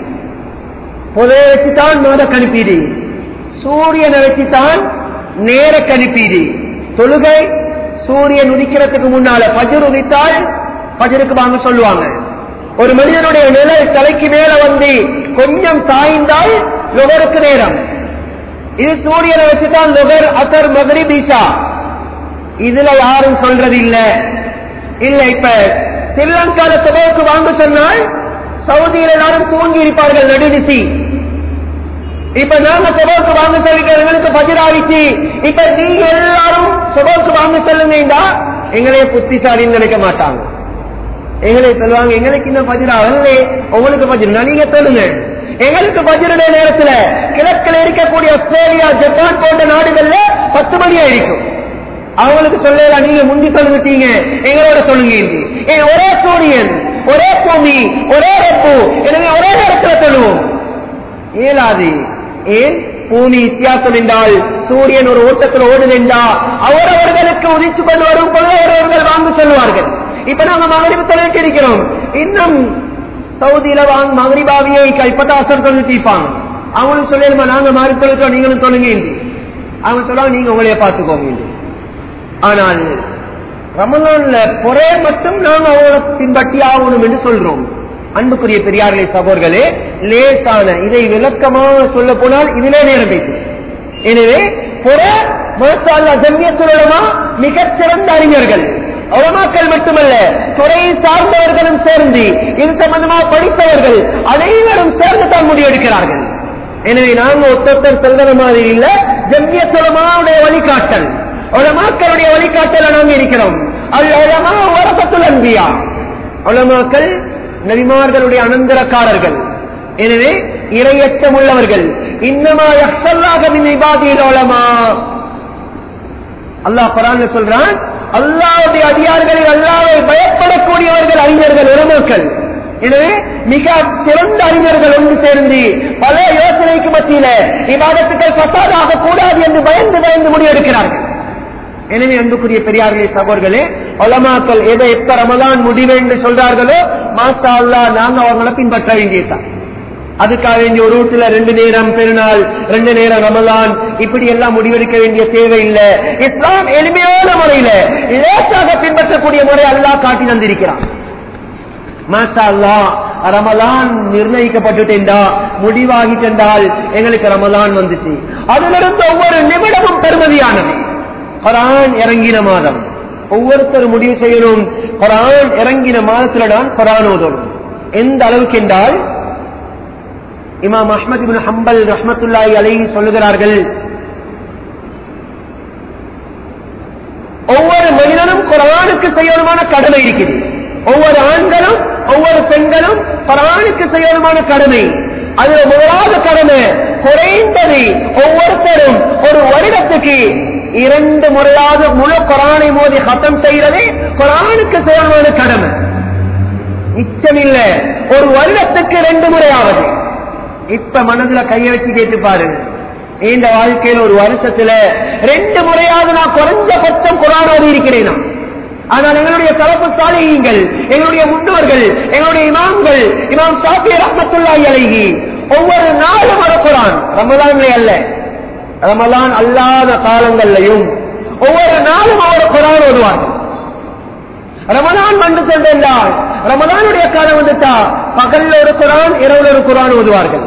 பொறைய வச்சுதான் மாத கணிப்பீடு சூரியனை வச்சுதான் நேர கணிப்பீடு தொழுகை சூரியன் உதிக்கிறதுக்கு முன்னால பஜர் உதித்தால் பஜருக்கு வாங்க சொல்லுவாங்க ஒரு மனிதனுடைய நிழல் தலைக்கு மேல வந்து கொஞ்சம் சாய்ந்தால் லொகருக்கு நேரம் இது சூரியனை வச்சுதான் லொகர் அசர் மகரி பீஷா இதுல யாரும் சொல்றது இல்ல இல்ல இப்ப ஸ்ரீலங்கால சபைக்கு வாங்க சொன்னால் சவுதியில் எல்லாரும் தூங்கி இருப்பார்கள் நடுநிசி இப்ப நாங்க சபைக்கு வாங்க சொல்லிட்டு பஜிராவிச்சு இப்ப நீங்க எல்லாரும் சபைக்கு வாங்க சொல்லுங்கடா எங்களே புத்திசாலின்னு நினைக்க மாட்டாங்க எங்களை சொல்லுவாங்க எங்களுக்கு இன்னும் பஜிரா வரலே உங்களுக்கு பஜிரா நீங்க சொல்லுங்க எங்களுக்கு பஜ்ருடைய நேரத்துல கிழக்கில் இருக்கக்கூடிய ஆஸ்திரேலியா ஜப்பான் போன்ற நாடுகள்ல பத்து மணியா இருக்கும் அவங்களுக்கு சொல்லலாம் நீங்க முந்தி சொல்லிட்டீங்க எங்களோட சொல்லுங்க என்று. ஏன் ஒரே சூரியன் ஒரே பூமி ஒரே ரப்பு எனவே ஒரே நேரத்துல சொல்லுவோம் இயலாது ஏன் பூமி வித்தியாசம் என்றால் சூரியன் ஒரு ஓட்டத்தில் ஓடுதென்றா அவரவர்களுக்கு உதிச்சு கொண்டு வரும் பொழுது அவரவர்கள் வாங்க சொல்லுவார்கள் இப்ப நாங்க மகரிப்பு தொழிலுக்கு இருக்கிறோம் இன்னும் சவுதியில வாங்க மகரிபாவியை இப்பதான் அசர் தொழில் தீர்ப்பாங்க அவங்களும் சொல்லிடுமா நாங்க மாறி தொழிற்சோம் நீங்களும் சொல்லுங்க என்று. அவங்க சொல்லுவாங்க நீங்க உங்களைய பார்த்துக்கோங்க என்று. ஆனால் ரமலான்ல பொறைய மட்டும் நாங்க அவங்கள பின்பற்றி ஆகணும் என்று சொல்றோம் அன்புக்குரிய பெரியார்களே சகோதரர்களே லேசான இதை விளக்கமாக சொல்ல போனால் இதிலே நேரம் வைக்கும் எனவே புற மசாலா ஜம்யத்துலமா மிகச் சிறந்த அறிஞர்கள் உலமாக்கள் மட்டுமல்ல துறையை சார்ந்தவர்களும் சேர்ந்து இது சம்பந்தமாக படித்தவர்கள் அனைவரும் சேர்ந்து தான் முடிவெடுக்கிறார்கள் எனவே நாங்க ஒத்தொத்தர் செல்கிற மாதிரி இல்ல ஜம்யத்துலமாவுடைய வழிகாட்டல் உலமாக்களுடைய வழிகாட்டல நாங்க இருக்கிறோம் அது உலமா வரசத்துல் அன்பியா உலமாக்கள் நபிமார்களுடைய அனந்தரக்காரர்கள் எனவே இரையச்சம் உள்ளவர்கள் இன்னமா யக்ஷல்லாக மின் இபாதியில் உலமா அல்லாஹ் குரான் சொல்றான் அல்லாவுடைய அதிகாரிகளில் அல்லாவை பயப்படக்கூடியவர்கள் அறிஞர்கள் உறவுகள் எனவே மிக சிறந்த அறிஞர்கள் ஒன்று சேர்ந்து பல யோசனைக்கு மத்தியில இவ்வாதத்துக்கள் பசாதாக கூடாது என்று பயந்து பயந்து முடிவெடுக்கிறார்கள் எனவே அன்புக்குரிய பெரியார்களே சகோதரர்களே ஒலமாக்கள் எதை எப்ப ரமலான் முடிவு என்று சொல்றார்களோ மாஸ்டா அல்லா நாங்க அவங்களை பின்பற்ற வேண்டியதுதான் அதுக்காக வேண்டிய ஒரு வீட்டுல ரெண்டு நேரம் பெருநாள் ரெண்டு நேரம் ரமலான் இப்படி எல்லாம் முடிவெடுக்க வேண்டிய தேவை இல்லை இஸ்லாம் எளிமையான முறையில லேசாக பின்பற்றக்கூடிய முறை அல்லாஹ் காட்டி தந்திருக்கிறான் மாஷா அல்லாஹ் ரமலான் நிர்ணயிக்கப்பட்டுட்டா முடிவாகிட்டென்றால் எங்களுக்கு ரமலான் வந்துச்சு அதிலிருந்து ஒவ்வொரு நிமிடமும் பெருமதியானது குரான் இறங்கின மாதம் ஒவ்வொருத்தர் முடிவு செய்யணும் குரான் இறங்கின மாதத்துல தான் குரான் ஓதணும் எந்த அளவுக்கு என்றால் இமாம் அஹ்மத் இப்னு ஹம்பல் ரஹ்மத்துல்லாஹி அலைஹி சொல்லுகிறார்கள் ஒவ்வொரு மனிதனும் குரானுக்கு செய்யணுமான கடமை இருக்குது ஒவ்வொரு ஆண்களும் ஒவ்வொரு பெண்களும் குரானுக்கு செய்யணுமான கடமை அதுல முதலாவது கடமை குறைந்தது ஒவ்வொருத்தரும் ஒரு வருடத்துக்கு இரண்டு முறையாவது முழு குரானை மோதி ஹத்தம் செய்யறது குரானுக்கு செய்யணுமான கடமை மிச்சமில்ல ஒரு வருடத்துக்கு ரெண்டு முறையாவது இப்ப மனதுல கைய வச்சு கேட்டு பாருங்க இந்த வாழ்க்கையில ஒரு வருஷத்துல ரெண்டு முறையாவது நான் குறைஞ்சபட்சம் குரான் ஓதி இருக்கிறேனா ஆனால் எங்களுடைய தரப்பு சாலைகள் எங்களுடைய முன்னோர்கள் எங்களுடைய இமாம்கள் இமாம் சாஃபி ரஹமத்துல்லாஹி அலைஹி ஒவ்வொரு நாளும் ஒரு குரான் ரமலான்ல அல்ல ரமலான் அல்லாத காலங்கள்லையும் ஒவ்வொரு நாளும் அவர் குரான் ஓதுவார்கள் ரமலான் வந்து சென்றால் ரமலானுடைய காலம் வந்துட்டா பகல்ல ஒரு குரான் இரவுல ஒரு குரான் ஓதுவார்கள்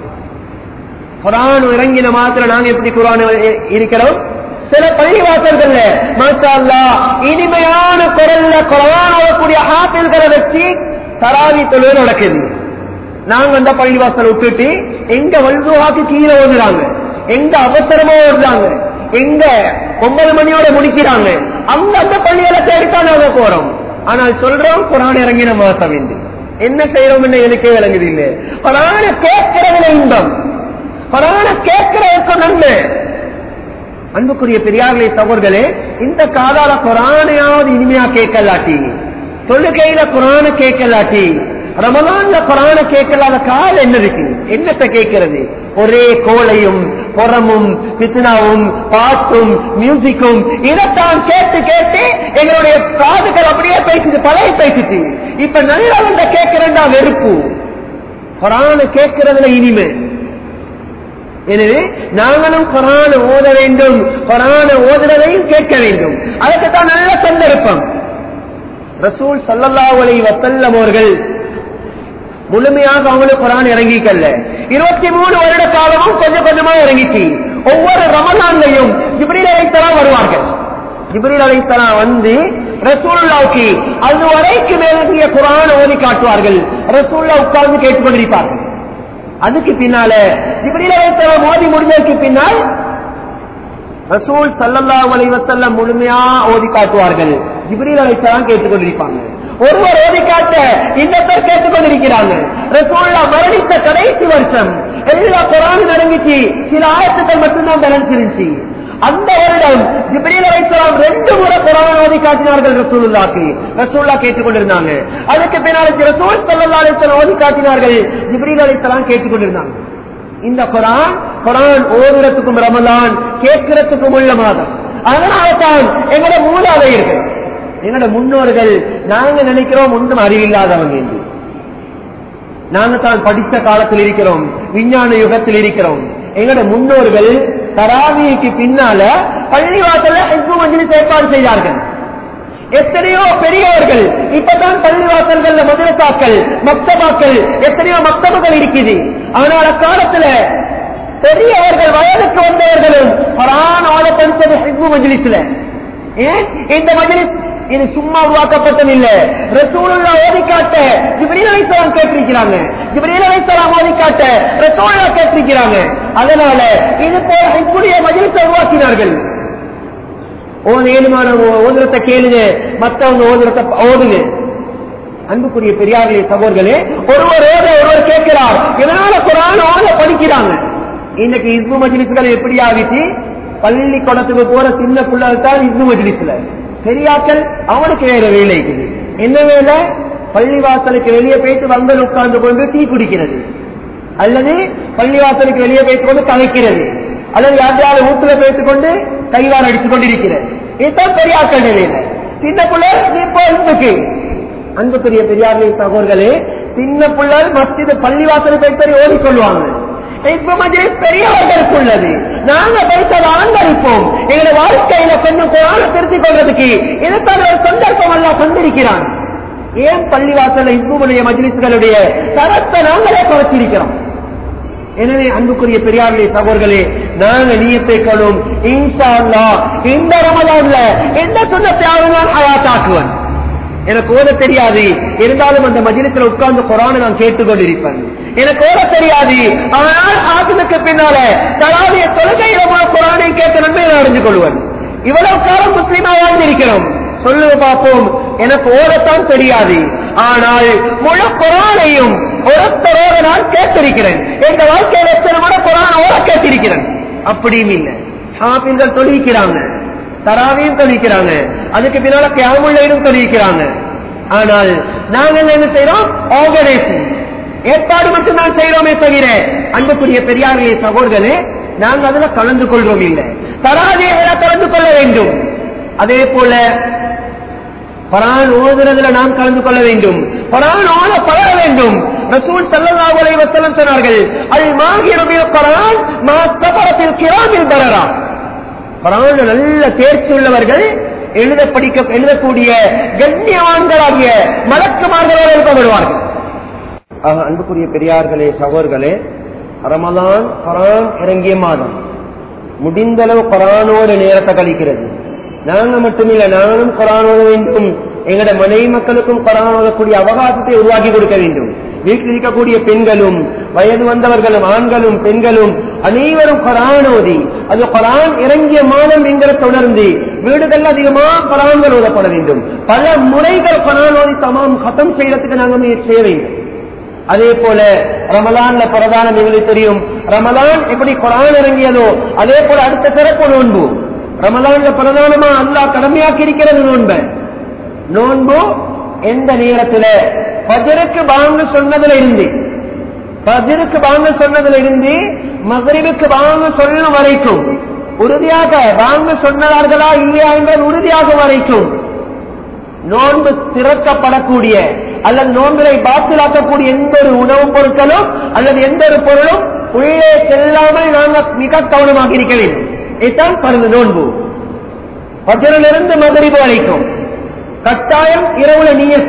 குரான் இறங்கின மாத்திர நாங்க எப்படி குரான் இருக்கிறோம் சில பள்ளிவாசல்கள்ல மாஷா அல்லாஹ் இனிமையான குரல்ல குரான் ஓதக்கூடிய ஆப்பிள்களை வச்சு தராவி தொழில் நடக்குது நாங்க அந்த பள்ளிவாசல் விட்டுட்டு எங்க வல்துவாக்கு கீழே ஓதுறாங்க எங்க அவசரமா ஓடுறாங்க எங்க ஒன்பது மணியோட முடிக்கிறாங்க அங்க அந்த பள்ளியில தேடித்தான் நாங்க போறோம் ஆனால் சொல்றோம் குரான் இறங்கின மாசம் என்று என்ன செய்யறோம் என்ன எனக்கே விளங்குது இல்லை குரான கேட்கிறதுல இன்பம் குரான கேட்கிறதுக்கு நன்மை அன்புக்குரிய பெரியார்களே சகோதரர்களே இந்த காதால குரானையாவது இனிமையா கேட்கலாட்டி தொழுகையில குரான கேட்கலாட்டி ரமலான்ல குரான கேட்கலாத கால என்ன இருக்கு என்னத்தை கேட்கிறது ஒரே கோலையும் புறமும் பித்னாவும் பாட்டும் மியூசிக்கும் இதைத்தான் கேட்டு கேட்டு எங்களுடைய காதுகள் அப்படியே பேசிட்டு பழைய பேசிட்டு இப்ப நல்லா வந்த கேட்கிறதா வெறுப்பு குரான கேட்கறதுல இனிமை எனவே நாங்களும் குரான ஓத வேண்டும் குரான ஓதுறதையும் கேட்க வேண்டும் அதுக்கு தான் நல்ல சந்தர்ப்பம் ரசூல் சல்லல்லாஹு அலைஹி வஸல்லம் அவர்கள் முழுமையாக அவங்களுக்கு குரான் இறங்கிக்கல்ல இருபத்தி மூணு வருட காலமும் கொஞ்சம் கொஞ்சமா இறங்கிச்சு ஒவ்வொரு ரமலான்லையும் ஜிப்ரீல் அலைத்தலாம் வருவார்கள் ஜிப்ரீல் அலைத்தலாம் வந்து ரசூலுல்லாவுக்கு அது வரைக்கும் இறங்கிய குரான் ஓதி காட்டுவார்கள் ரசூல்லா உட்கார்ந்து கேட்டுக்கொண்டிருப்பார்கள் அதுக்கு பின்னால ஜிப்ரீல் அலைத்தலாம் ஓதி முடிஞ்சதுக்கு பின்னால் ரசூல் சல்லல்லாஹு அலைஹி வஸல்லம் முழுமையா ஓதி காட்டுவார்கள் ஜிப்ரீல் அலைஹிஸ்ஸலாம் கேட்டுக்கொண்டிருப்பாங்க ஒருவர் ஓதி காட்ட இன்னொருத்தர் கேட்டுக்கொண்டிருக்கிறாங்க ரசூல்லா மரணித்த கடைசி வருஷம் எல்லா குரான் நடந்துச்சு சில ஆயத்துக்கள் மட்டும்தான் பேலன்ஸ் இருந்துச்சு அந்த வருடம் ஜிப்ரீல் அலைஹிஸ்ஸலாம் ரெண்டு முறை குரான் ஓதி காட்டினார்கள் ரசூலுல்லாக்கு ரசூல்லா கேட்டுக்கொண்டிருந்தாங்க அதுக்கு பின்னால ரசூல் சல்லல்லாஹு அலைஹி வஸல்லம் ஓதி காட்டினார்கள் ஜிப்ரீல் அலைஹிஸ்ஸலாம் கேட்டுக்கொண்டிருந்தாங்க இந்த குரான் குரான் ஓதுறதுக்கும் ரமலான் கேட்கறதுக்கும் உள்ள மாதம் அதனால தான் எங்களோட மூலாதையர்கள் எங்களோட முன்னோர்கள் நாங்க நினைக்கிறோம் ஒன்றும் அறிவில்லாதவங்க என்று நாங்க தான் படித்த காலத்தில் இருக்கிறோம் விஞ்ஞான யுகத்தில் இருக்கிறோம் எங்களோட முன்னோர்கள் தராவிக்கு பின்னால பள்ளிவாசல்ல ஹிஸ்பு மஜ்லிஸ் ஏற்பாடு செய்தார்கள் எத்தனையோ பெரியவர்கள் இப்பதான் பள்ளிவாசல்கள் மதுரசாக்கள் மக்தபாக்கள் எத்தனையோ மக்தபுகள் இருக்குது ஆனால் அக்காலத்துல பெரியவர்கள் வயதுக்கு வந்தவர்களும் பரான ஆள படித்தது ஹிஸ்பு மஜ்லிஸ்ல ஏன் இந்த மஜ்லிஸ் இது சும்மா உருவாக்கப்பட்டது இல்ல ரசூலுல்லா ஓதி காட்ட ஜிப்ரீல் அலைஹிஸ்ஸலாம் கேட்டிருக்கிறாங்க ஜிப்ரீல் அலைஹிஸ்ஸலாம் ஓதி காட்ட ரசூலுல்லா கேட்டிருக்கிறாங்க அதனால இது போல ஹிஸ்புடைய மஜ்லிஸை உருவாக்கினார்கள் ஓது ஏழுமான ஓதுறத கேளுங்க மத்தவங்க ஓதுறத ஓதுங்க அன்புக்குரிய பெரியார்களே சகோதரர்களே ஒருவர் ஓத ஒருவர் கேட்கிறார் இதனால குரான் ஓத படிக்கிறாங்க இன்னைக்கு இஸ்பு மஜ்லிஸ்கள் எப்படி ஆகிச்சு பள்ளி குடத்துக்கு போற சின்ன பிள்ளைகள் தான் இஸ்பு மஜ்லிஸ்ல பெரியாக்கள் அவனுக்கு வேற வேலை இருக்குது என்ன வேலை பள்ளிவாசலுக்கு வெளியே போயிட்டு வந்தல் உட்கார்ந்து கொண்டு டீ குடிக்கிறது அல்லது பள்ளிவாசலுக்கு வெளியே போயிட்டு கொண்டு கலைக்கிறது அல்லது யாரையாவது வீட்டுல பேசிக் கொண்டு கைவாறு அடித்துக் கொண்டிருக்கிறது இதுதான் பெரியாக்கள் நிலையில சின்ன பிள்ளை இப்போ இருக்கு அன்புக்குரிய பெரியார்களே சகோதரர்களே சின்ன பிள்ளை மஸ்ஜித் பள்ளிவாசல் போய் ஓடிக்கொள்வாங்க இப்ப மஜ்லிஸ் பெரியவர்களுக்கு உள்ளது நாங்க பேச அலங்கரிப்போம் எங்களுடைய வாழ்க்கையில கொஞ்சம் குரான திருத்திக் கொள்றதுக்கு இதுக்கான ஒரு சந்தர்ப்பம் எல்லாம் தந்திருக்கிறான் ஏன் பள்ளிவாசல்ல இந்துடைய மஜ்லிஸ்களுடைய தரத்தை நாங்களே குறைச்சிருக்கிறோம் எனவே அன்புக்குரிய பெரியார்களே சகோதரர்களே நாங்க நீயத்தை கொள்ளும் இன்ஷா அல்லாஹ் இந்த ரமலான்ல எந்த சுண்ணத்தை நான் ஹயாத்தாக்குவன் எனக்கு ஓத தெரியாது இருந்தாலும் அந்த மஜிலத்தில் உட்கார்ந்து குரானை நான் கேட்டுக்கொண்டிருப்பேன் எனக்கு ஓத தெரியாது ஆனால் ஆசினுக்கு பின்னால தலாவிய தொழுகையில குரானை கேட்ட நன்மை நான் அறிந்து கொள்வேன் இவ்வளவு காலம் முஸ்லீமா வாழ்ந்திருக்கிறோம் சொல்லுங்க பார்ப்போம் எனக்கு ஓடத்தான் தெரியாது ஆனால் முழு குரானையும் ஒருத்தரோட நான் கேட்டிருக்கிறேன் எங்க வாழ்க்கையில எத்தனை முறை குரான் ஓட கேட்டிருக்கிறேன் அப்படியும் இல்லை ஹாபின்கள் தொழிக்கிறாங்க தராவையும் தொழிக்கிறாங்க அதுக்கு பின்னால கேமுள்ளையும் தொழிக்கிறாங்க ஆனால் நாங்கள் என்ன செய்யறோம் ஆர்கனைசிங் ஏற்பாடு மட்டும் தான் செய்யறோமே தவிர அன்புக்குரிய பெரியார்களே சகோதரர்களே நாங்கள் அதுல கலந்து கொள்றோம் இல்லை தராவியில கலந்து கொள்ள வேண்டும் அதே போல பரான் ஓதுறதுல நாம் கலந்து கொள்ள வேண்டும் பரான் ஓத பழக வேண்டும் ரசூல் ஸல்லல்லாஹு அலைஹி வஸல்லம் சொன்னார்கள் அல் மாஹிரு பில் குர்ஆன் மா சபரத்தில் கிராமில் பரரா பரான்ல நல்ல தேர்ச்சி உள்ளவர்கள் எழுத படிக்க எழுதக்கூடிய கண்ணியவான்களாகிய மலக்குமார்களோடு இருக்கப்படுவார்கள் ஆக அன்புக்குரிய பெரியார்களே சகோதர்களே ரமலான் குரான் இறங்கிய மாதம் முடிந்தளவு குரானோடு நேரத்தை கழிக்கிறது நாங்க மட்டுமில்ல நானும் குரான் ஓத வேண்டும் எங்கட மனைவி மக்களுக்கும் குரான் ஓதக்கூடிய அவகாசத்தை உருவாக்கி கொடுக்க வேண்டும் வீட்டில் இருக்கக்கூடிய பெண்களும் வயது வந்தவர்களும் ஆண்களும் பெண்களும் அனைவரும் குரான் ஓதி அது குரான் இறங்கிய மாதம் என்கிற தொடர்ந்து வீடுகள் அதிகமாக குரான்கள் ஓதப்பட வேண்டும் பல முறைகள் குரான் ஓதி தமாம் கதம் செய்யறதுக்கு நாங்க முயற்சி செய்ய வேண்டும் அதே போல ரமலான்ல பிரதானம் எங்களுக்கு தெரியும் ரமலான் எப்படி குரான் இறங்கியதோ அதே போல அடுத்த சிறப்பு நோன்பு ரமலான்ல பிரதானமா அல்லாஹ் கடமையாக்கி இருக்கிறது நோன்பு நோன்பு எந்த நேரத்துல பஜருக்கு பாங்கு சொன்னதுல இருந்து பஜருக்கு பாங்கு சொன்னதுல இருந்து மகரிவுக்கு பாங்கு சொல்லும் வரைக்கும் உறுதியாக பாங்கு சொன்னார்களா இல்லையா என்பது உறுதியாக வரைக்கும் நோன்பு திறக்கப்படக்கூடிய அல்லது நோன்பினை பாத்திலாக்கக்கூடிய எந்த ஒரு உணவுப் பொருட்களும் அல்லது எந்த ஒரு பொருளும் உள்ளே செல்லாமல் நாங்கள் மிக கவனமாக இருக்க வேண்டும் இதுதான் பருந்த நோன்பு பஜரிலிருந்து மகரிபு வரைக்கும் கட்டாயம் இரவுல நீயத்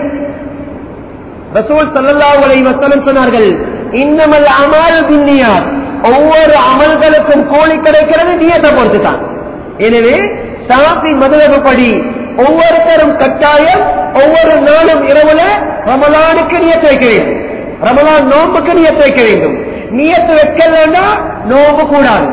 ரசூல் ஸல்லல்லாஹு அலைஹி வஸல்லம் சொன்னார்கள் இன்னமல் அமல் பின்னியாத் ஒவ்வொரு அமல்களுக்கும் கூலி கிடைக்கிறது நியத்தை பொறுத்து தான் எனவே சாப்பி மதுரவு படி ஒவ்வொருத்தரும் கட்டாயம் ஒவ்வொரு நாளும் இரவுல ரமலானுக்கு நியத்து வைக்க வேண்டும் ரமலான் நோம்புக்கு நியத்து வைக்க வேண்டும் நியத்து வைக்கலன்னா நோம்பு கூடாது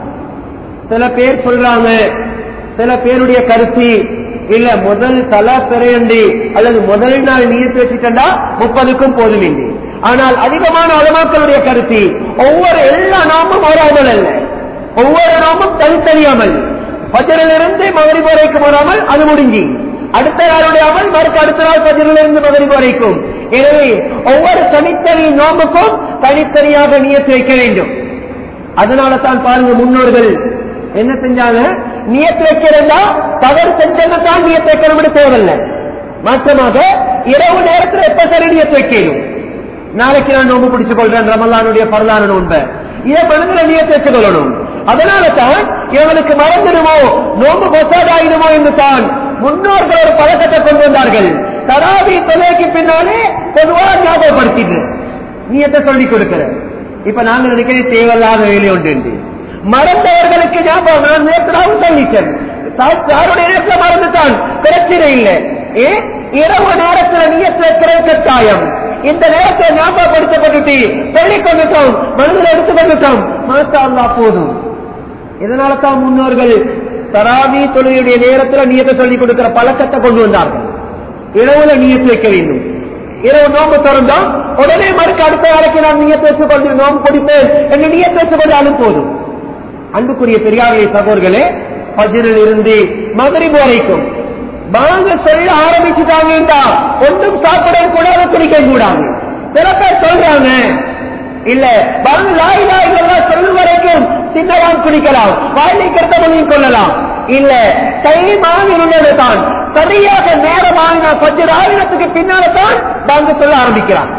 சில பேர் சொல்றாங்க சில பேருடைய கருத்து இல்ல முதல் தலா பிறையண்டி அல்லது முதல் நாள் நீயத்து வச்சுட்டா முப்பதுக்கும் போதுமின்றி ஆனால் அதிகமான அலமாக்களுடைய கருத்து ஒவ்வொரு எல்லா நாமும் ஒரு அமல் அல்ல ஒவ்வொரு நாமும் தனித்தனியாமல் பஜரிலிருந்து மகரிப் வரைக்கும் வராமல் அது முடிஞ்சி அடுத்த நாளுடைய அமல் மறுக்க அடுத்த நாள் பஜரிலிருந்து மகரிப் வரைக்கும் எனவே ஒவ்வொரு தனித்தனி நோம்புக்கும் தனித்தனியாக நியத்து வைக்க வேண்டும் அதனால தான் பாருங்க முன்னோர்கள் என்ன செஞ்சாங்க நியத்து வைக்கிறதா தவறு செஞ்சா தான் நியத்து வைக்கணும் தேவையில்லை மாற்றமாக இரவு நேரத்தில் எப்ப சரி நியத்து வைக்கணும் நாளைக்கு நான் நோம்பு பிடிச்சு கொள்றேன் ரமலானுடைய பரலான நோன்பை இதை மனதில் நியத்து வச்சு கொள்ளணும் அதனால தான் இவனுக்கு மறந்துடுமோ நோம்பு பொசாதாயிடுமோ என்று தான் முன்னோர்கள் ஒரு பழக்கத்தை கொண்டு வந்தார்கள் தராவி தொலைக்கு பின்னாலே பொதுவாக ஞாபகப்படுத்திட்டு நீயத்தை சொல்லிக் கொடுக்கிற இப்ப நாங்க நினைக்கிறேன் தேவையில்லாத வேலை உண்டு என்று. மறந்தவர்களுக்கு ஞாபகம் நான் நேற்றாவும் சொல்லிட்டேன் யாருடைய நேரத்தில் மறந்துட்டான் பிரச்சனை இல்லை ஏ இரவு நேரத்தில் நீயத்தில் வைக்கிற கட்டாயம் இந்த நேரத்தில் ஞாபகப்படுத்தப்பட்டுட்டு சொல்லிக் கொண்டுட்டோம் மனதில் எடுத்துக் கொண்டுட்டோம் மாசா அல்லா போதும் இதனால தான் முன்னோர்கள் தராவி தொழிலுடைய நேரத்தில் நீயத்தை சொல்லிக் கொடுக்கிற பழக்கத்தை கொண்டு வந்தார்கள் இரவுல நீயத்து வைக்க வேண்டும் இரவு நோம்பு திறந்தோம் உடனே மறுக்க அடுத்த நாளைக்கு நான் நீயத்தை வச்சுக் கொண்டு நோம்பு பிடிப்பேன் என்று நீயத்தை வச்சுக் கொண்டாலும் போதும் அன்புக்குரிய பெரியார்களே சகோதர்களே பஜிரில் இருந்து மகரிபு வரைக்கும் வாங்க சொல்ல ஆரம்பிச்சுட்டாங்கடா ஒன்றும் சாப்பிட கூடாது குடிக்க கூடாது சில பேர் சொல்றாங்க இல்ல வாங்க லாய் லாய் சொல்லும் வரைக்கும் சின்னவான் குடிக்கலாம் வாயிலை கருத்தவனையும் கொள்ளலாம் இல்ல டைமாக இருந்தது தான் சரியாக நேரமாக கொஞ்சம் ஆயிரத்துக்கு பின்னால தான் வாங்க சொல்ல ஆரம்பிக்கிறான்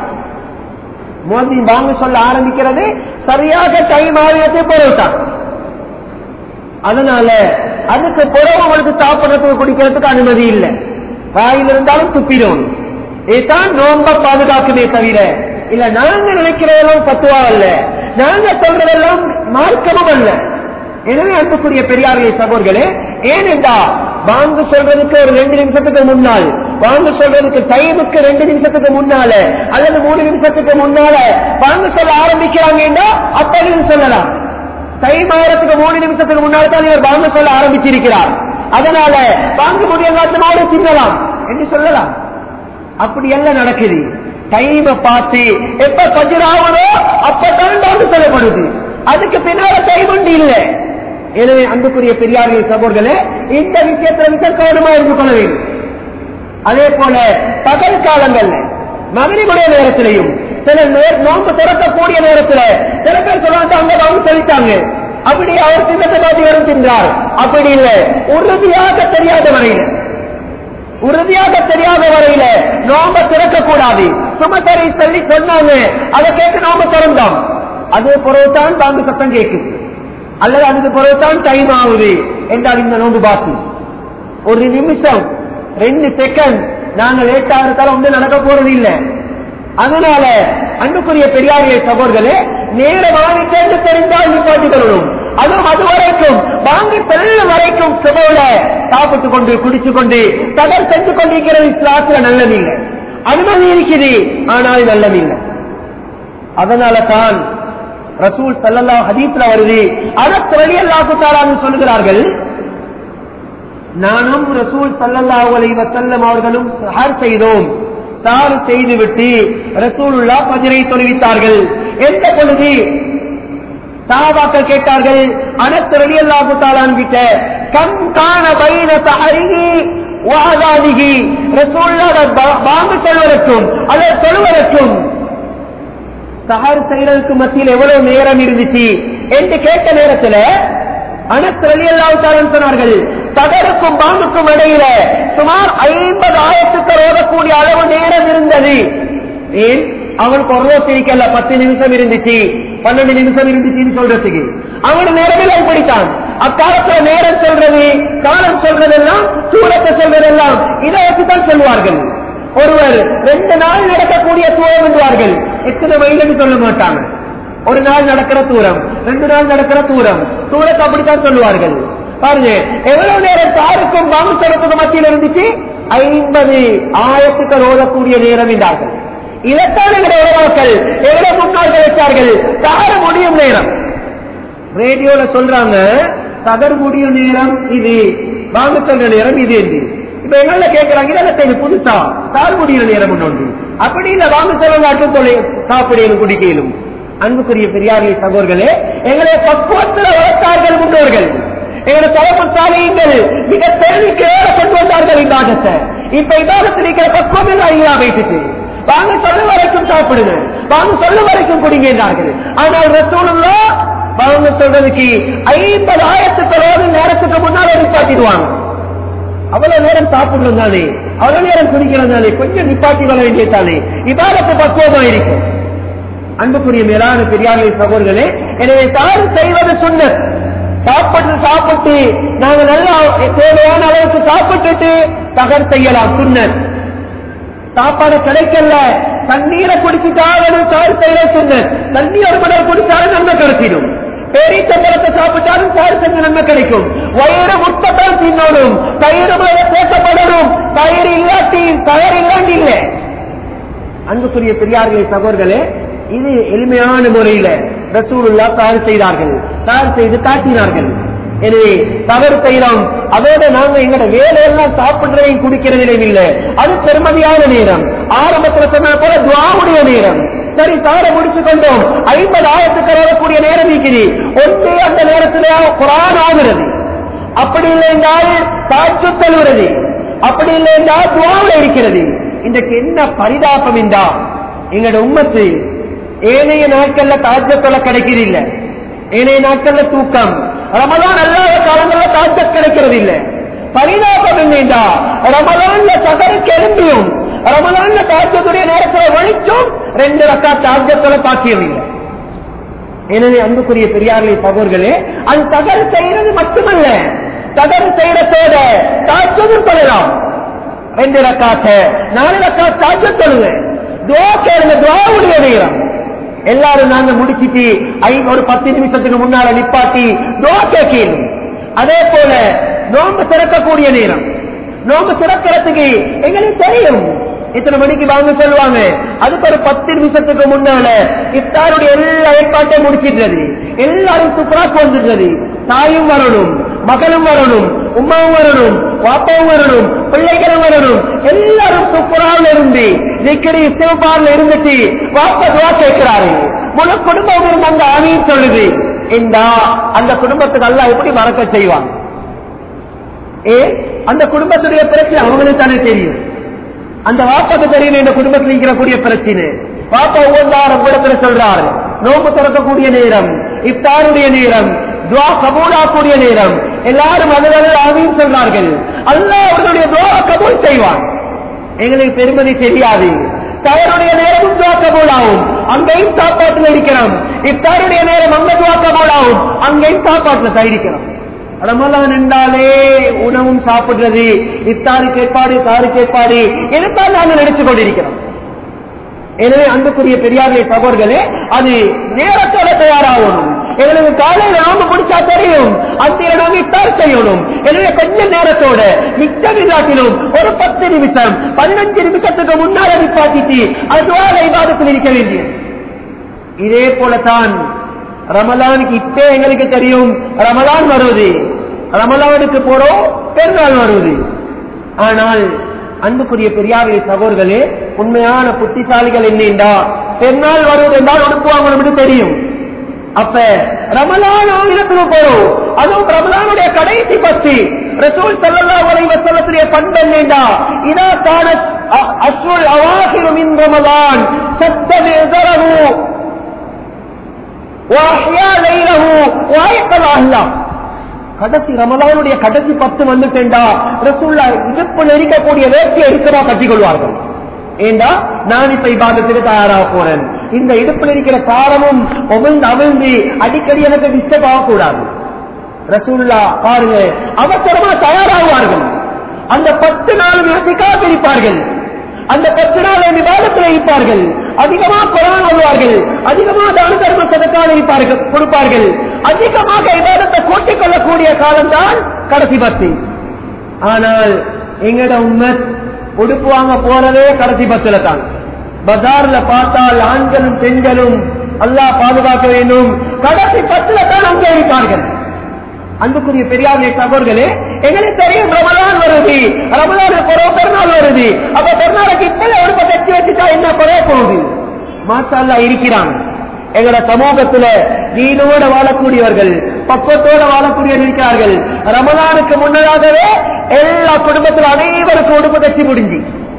மோதி வாங்க சொல்ல ஆரம்பிக்கிறது சரியாக டைம் ஆகியத்தை பொருள்தான் அதனால அதுக்கு புறவு அவனுக்கு சாப்பிடறதுக்கு குடிக்கிறதுக்கு அனுமதி இல்லை வாயில் இருந்தாலும் துப்பிடும் இதுதான் நோம்ப பாதுகாக்குமே தவிர இல்ல நாங்க நினைக்கிறதெல்லாம் பத்துவா அல்ல நாங்க சொல்றதெல்லாம் மார்க்கமும் அல்ல எனவே அன்புக்குரிய பெரியார்களே சகோதர்களே ஏனென்றா வாங்க சொல்றதுக்கு ஒரு ரெண்டு நிமிஷத்துக்கு முன்னால் வாங்க சொல்றதுக்கு டைமுக்கு ரெண்டு நிமிஷத்துக்கு முன்னால அல்லது மூணு நிமிஷத்துக்கு முன்னால வாங்க சொல்ல ஆரம்பிக்கிறாங்கன்னா அப்படி சொல்லலாம் டைம் ஆயிரத்துக்கு மூணு நிமிஷத்துக்கு முன்னால தான் இவர் வாங்க சொல்ல ஆரம்பிச்சிருக்கிறார் அதனால வாங்க முடிய காலத்தினோடு தின்னலாம் என்று சொல்லலாம் அப்படி எல்லாம் நடக்குது டைம பார்த்து எப்ப பஜ்ராவதோ அப்பதான் வந்து சொல்லப்படுது அதுக்கு பின்னால டைம் உண்டு இல்ல எனவே அன்புக்குரிய பெரியார்கள் சகோதரர்களே இந்த விஷயத்துல மிக கவனமா இருந்து கொள்ள வேண்டும் அதே போல பகல் காலங்கள்ல மகனினுடைய நேரத்திலையும் சில நேர் நோன்பு திறக்கக்கூடிய நேரத்துல சில பேர் சொல்றாங்க அங்க அவங்க செலுத்தாங்க அப்படி அவர் சின்னத்தை பார்த்து வரும் தின்றார் அப்படி இல்லை உறுதியாக தெரியாத வரையில உறுதியாக தெரியாத வரையில நோம்ப திறக்க கூடாது சுமசரி சொல்லி சொன்னாங்க அதை கேட்டு நோம்ப திறந்தோம் அது பிறகுதான் தாங்க சத்தம் கேட்குது அல்லது அதுக்கு பிறகுதான் டைம் ஆகுது என்றால் இந்த நோம்பு பாக்கி ஒரு நிமிஷம் ரெண்டு செகண்ட் நாங்க லேட்டா இருந்தாலும் வந்து நடக்க போறது இல்ல அதனால அன்புக்குரிய பெரியாரிய சகோதரர்களே நேரமாக கேட்டு தெரிந்தால் நிப்பாட்டி கொள்ளணும் அதுவும் அது வரைக்கும் வாங்கி செல்ல வரைக்கும் சுபோட சாப்பிட்டு கொண்டு குடிச்சு கொண்டு தகர் செஞ்சு கொண்டிருக்கிறது இஸ்லாத்துல நல்லதில்லை அனுமதி இருக்குது ஆனால் நல்லதில்லை அதனால தான் ரசூல் சல்லல்லா ஹதீஸ்ல வருது அதற்கு வழி அல்லாஹு சொல்லுகிறார்கள் நானும் ரசூல் சல்லல்லாஹு அலைஹி வஸல்லம் அவர்களும் சஹர் செய்தோம் சாறு செய்துவிட்டு ரசூலுல்லா பஜரை தொழுவித்தார்கள் எந்த பொழுது சாபாக்கள் கேட்டார்கள் அனத்து ரலி அல்லாஹு தாலான் கிட்ட கம் காண பைன தஹரிஹி வாதாதிகி ரசூலுல்லாஹ் பாங்கு சொல்வதற்கும் அல்லது சொல்வதற்கும் சஹர் செய்யறதுக்கு மத்தியில் எவ்வளவு நேரம் இருந்துச்சு என்று கேட்ட நேரத்துல அனத்து ரலி அல்லாஹு சொன்னார்கள் தகருக்கும் பாம்புக்கும் இடையில சுமார் ஐம்பது ஆயிரத்துக்கு ஓடக்கூடிய அளவு நேரம் இருந்தது ஏன் அவனுக்கு ஒரு ரோஸ் இருக்கல பத்து நிமிஷம் இருந்துச்சு பன்னெண்டு நிமிஷம் இருந்துச்சுன்னு சொல்றதுக்கு அவனு நேரமே படித்தான் அக்காலத்துல நேரம் சொல்றது காலம் சொல்றதெல்லாம் தூரத்தை சொல்றதெல்லாம் இதை வச்சுதான் சொல்லுவார்கள் ஒருவர் ரெண்டு நாள் நடக்கக்கூடிய தூரம் என்றுவார்கள் எத்தனை மைல் சொல்ல மாட்டாங்க ஒரு நாள் நடக்கிற தூரம் ரெண்டு நாள் நடக்கிற தூரம் தூரத்தை அப்படித்தான் சொல்லுவார்கள் பாருங்க எவ்வளவு நேரம் தாருக்கும் பாம்பு மத்தியில் இருந்துச்சு ஐம்பது ஆயிரத்துக்கள் ஓடக்கூடிய நேரம் என்றார்கள் இதைத்தான் எங்களுடைய உறவாக்கள் எவ்வளவு முன்னாள் வச்சார்கள் தார முடியும் நேரம் ரேடியோல சொல்றாங்க தகர் முடியும் நேரம் இது வாங்க சொல்ற நேரம் இது என்று இப்ப எங்கள கேட்கிறாங்க இதெல்லாம் இது புதுசா தார் முடியும் நேரம் ஒன்று அப்படி இல்ல வாங்க சொல்ல தொலை சாப்பிடணும் குடிக்கலும் அன்புக்குரிய பெரியார்களே சகோதர்களே எங்களை பக்குவத்தில் வளர்த்தார்கள் முன்னோர்கள் எங்களை தலைப்பு சாலையுங்கள் மிக தெளிவுக்கு கொண்டு வந்தார்கள் இந்தாகத்தை இப்ப இதாகத்தில் இருக்கிற பக்குவம் எல்லாம் ஐயா வைத்துட்டு வாங்க சொல்ல வரைக்கும் சாப்பிடுங்க வாங்க சொல்ல வரைக்கும் குடிங்கிறார்கள் ஆனால் ரசூலுல்லா வாங்க சொல்றதுக்கு ஐம்பது ஆயிரத்துக்களோடு நேரத்துக்கு முன்னால் நிப்பாட்டிடுவாங்க அவ்வளவு நேரம் சாப்பிடுறது தானே அவ்வளவு நேரம் குடிக்கிறது தானே கொஞ்சம் நிப்பாட்டி வர வேண்டியதானே இதாகத்து பக்குவமா இருக்கும் அன்புக்குரிய மேலான பெரியார்களே சகோதரர்களே எனவே தாறு செய்வது சுண்ணத் சாப்பிட்டு சாப்பிட்டு நாங்க நல்லா தேவையான அளவுக்கு சாப்பிட்டுட்டு தகர் செய்யலாம் சுண்ணத் சாப்பாடு கிடைக்கல தண்ணீரை குடிச்சுட்டாலும் சாறு செய்யற சுண்ணத் தண்ணி ஒரு மடல் குடிச்சாலும் நன்மை கிடைச்சிடும் பேரீச்சம்பழத்தை சாப்பிட்டாலும் சாறு செஞ்ச நன்மை கிடைக்கும் வயிறு முட்டத்தான் தின்னணும் தயிர் பேசப்படணும் தயிர் இல்லாட்டி தயிர் இல்லாட்டி இல்லை அன்புக்குரிய பெரியார்களே சகோதரர்களே இது எளிமையான முறையில ரசூலுல்லா தயார் செய்தார்கள் தயார் செய்து காட்டினார்கள் எனவே தவறு செய்யலாம் அதோட நாங்க எங்கட வேலையெல்லாம் சாப்பிடுறதையும் குடிக்கிறதிலும் இல்லை அது பெருமதியான நேரம் ஆரம்பத்துல சொன்ன போல துவாவுடைய நேரம் சரி தார முடிச்சு கொண்டோம் ஐம்பது ஆயிரத்துக்கு வரக்கூடிய நேரம் இருக்குது ஒன்று அந்த நேரத்துல குரான் ஆகிறது அப்படி இல்லை என்றால் காற்று தழுவுறது அப்படி இல்லை என்றால் துவாவில் இருக்கிறது இன்றைக்கு என்ன பரிதாபம் என்றா எங்களோட உம்மத்து ஏனைய நாட்கள்ல தாஜத்தொலை கிடைக்கிறது இல்ல ஏனைய நாட்கள்ல தூக்கம் ரமலான் அல்லாத காலங்கள்ல தாஜத் கிடைக்கிறது இல்ல பரிதாபம் என்னண்டா ரமலான்ல சகருக்கு எழும்பியும் ரமலான்ல தாஜத்துடைய நேரத்தில் வலிச்சும் ரெண்டு ரக்கா தாஜத்தொலை பாக்கியவில்லை எனவே அன்புக்குரிய பெரியார்களே சகோதர்களே அது தகரு செய்யறது மட்டுமல்ல தகரு செய்யறதோட தாஜதும் சொல்லலாம் ரெண்டு ரக்காத்த நாலு ரக்கா தாஜத் தொழுங்க துவா கேளுங்க துவாவுடைய நேரம் எல்லாரும் நாங்க முடிச்சிட்டு ஐ ஒரு பத்து நிமிஷத்துக்கு முன்னால நிப்பாட்டி துவா கேட்கணும் அதே போல நோம்பு திறக்கக்கூடிய நேரம் நோம்பு திறக்கிறதுக்கு எங்களுக்கு தெரியும் இத்தனை மணிக்கு வாங்க சொல்லுவாங்க அதுக்கு ஒரு பத்து நிமிஷத்துக்கு முன்னால இஃப்தாருடைய எல்லா ஏற்பாட்டையும் முடிச்சிடுறது எல்லாரும் சுப்ராக்கு வந்துடுறது தாயும் வரணும் மகளும் வரணும் உமாவும் வரணும் வாப்பாவும் வரணும் பிள்ளைகளும் வரணும் எல்லாரும் சுப்பராவில் இருந்து நிக்கடி சிவபாரில் இருந்துட்டு வாப்பா துவா கேட்கிறாரு முழு குடும்பம் இருந்து அந்த ஆணியும் சொல்லுது இந்த அந்த குடும்பத்துக்கு அல்ல எப்படி மறக்க செய்வாங்க ஏ அந்த குடும்பத்துடைய பிரச்சனை அவங்களுக்கு தானே தெரியும் அந்த வாப்பாக்கு தெரியும் இந்த குடும்பத்தில் இருக்கிறக்கூடிய பிரச்சனை பாப்பா ஒவ்வொன்றாரம் இடத்துல சொல்றாரு நோம்பு திறக்கக்கூடிய நேரம் இப்தாருடைய நேரம் துவா கபூலாக்கூடிய நேரம் எல்லாரும் அதில் ஆவியும் சொல்றார்கள் அல்லாஹ் அவர்களுடைய துவா கபூல் செய்வான் எங்களுக்கு பெருமதி தெரியாது தவறுடைய நேரமும் துவா கபூலாகும் அங்கேயும் சாப்பாட்டில் இருக்கிறோம் இப்தாருடைய நேரம் அங்க துவா கபூலாகும் அங்கேயும் சாப்பாட்டில் தயிருக்கிறோம் ரமலான் என்றாலே உணவும் சாப்பிடுறது இத்தாரு கேட்பாடு தாரு கேட்பாடு இதைத்தான் நாங்கள் நினைச்சு கொண்டிருக்கிறோம் எனவே அன்புக்குரிய பெரியார்களே சகோதர்களே அது நேரத்தோட தயாராகணும் எங்களுக்கு காலையில் நாம முடிச்சா தெரியும் அந்த நாம இத்தார் செய்யணும் எனவே கொஞ்ச நேரத்தோட மிச்ச விழாட்டிலும் ஒரு பத்து நிமிஷம் பதினஞ்சு நிமிஷத்துக்கு முன்னால நிப்பாட்டிட்டு அதுவாக விவாதத்தில் இருக்க வேண்டியது இதே போலதான் ரமலானுக்கு இப்பே எங்களுக்கு தெரியும் ரமலான் வருவது ரமலானுக்கு போறோம் பெருநாள் வருவது ஆனால் அன்புக்குரிய பெரியாரிய சகோதர்களே உண்மையான புத்திசாலிகள் என்னென்றா பெருநாள் வருவது என்றால் அனுப்புவாங்க தெரியும் அப்ப ரமலான் ஆங்கிலத்துல போறோம் அதுவும் ரமலானுடைய கடைசி பத்தி ரசூல் சல்லல்லாஹு அலைஹி வஸல்லத்துடைய பண்பு என்னடா இதா கானத் அஸ்ருல் அவாஹிரு மின் ரமலான் சத்தம் எதரஹு வாஹ்யா லைலஹு வாய்க்கல் அல்லாஹ் கடைசி ரமலானுடைய கடைசி பத்து வந்துட்டேன்டா ரசூல்லா இடுப்பு நெருக்கக்கூடிய வேட்டையை இறுக்கமா கட்டிக் கொள்வார்கள் ஏண்டா நான் இப்ப இபாதத்துக்கு தயாராக போறேன் இந்த இடுப்பில் இருக்கிற காரமும் உமிழ்ந்து அவிழ்ந்து அடிக்கடி எனக்கு டிஸ்டர்ப் ஆகக்கூடாது ரசூல்லா பாருங்க அவசரமா தயாராகுவார்கள் அந்த பத்து நாள் விரத்திக்காக இருப்பார்கள் அந்த பத்து நாள் விவாதத்தில் இருப்பார்கள் அதிகமா குரான் வருவார்கள் அதிகமா தான தர்ம சதக்கால் இருப்பார்கள் கொடுப்பார்கள் அதிகமாக விவாதத்தை கூட்டிக் கொள்ளக்கூடிய காலம்தான் கடைசி பத்து ஆனால் எங்கட உண்மை உடுப்பு வாங்க போறதே கடைசி பத்துல தான் பஜார்ல பார்த்தால் ஆண்களும் பெண்களும் அல்லாஹ் பாதுகாக்க வேண்டும் கடைசி பத்துல தான் அங்கே இருப்பார்கள் அன்புக்குரிய பெரியார்களே சகோதர்களே எங்களுக்கு தெரியும் ரமலான் வருது ரமலானுக்கு குறைய பெருநாள் வருது அப்ப பெருநாளுக்கு இப்ப ஒரு பத்தி வச்சுட்டா என்ன குறைய போகுது மாசால்லா இருக்கிறாங்க எங்களோட சமூகத்துல நீனோட வாழக்கூடியவர்கள் பக்குவத்தோட வாழக்கூடியவர்கள் இருக்கிறார்கள் ரமலானுக்கு முன்னதாகவே எல்லா குடும்பத்தில் அனைவருக்கும் உடுப்பு தச்சு முடிஞ்சு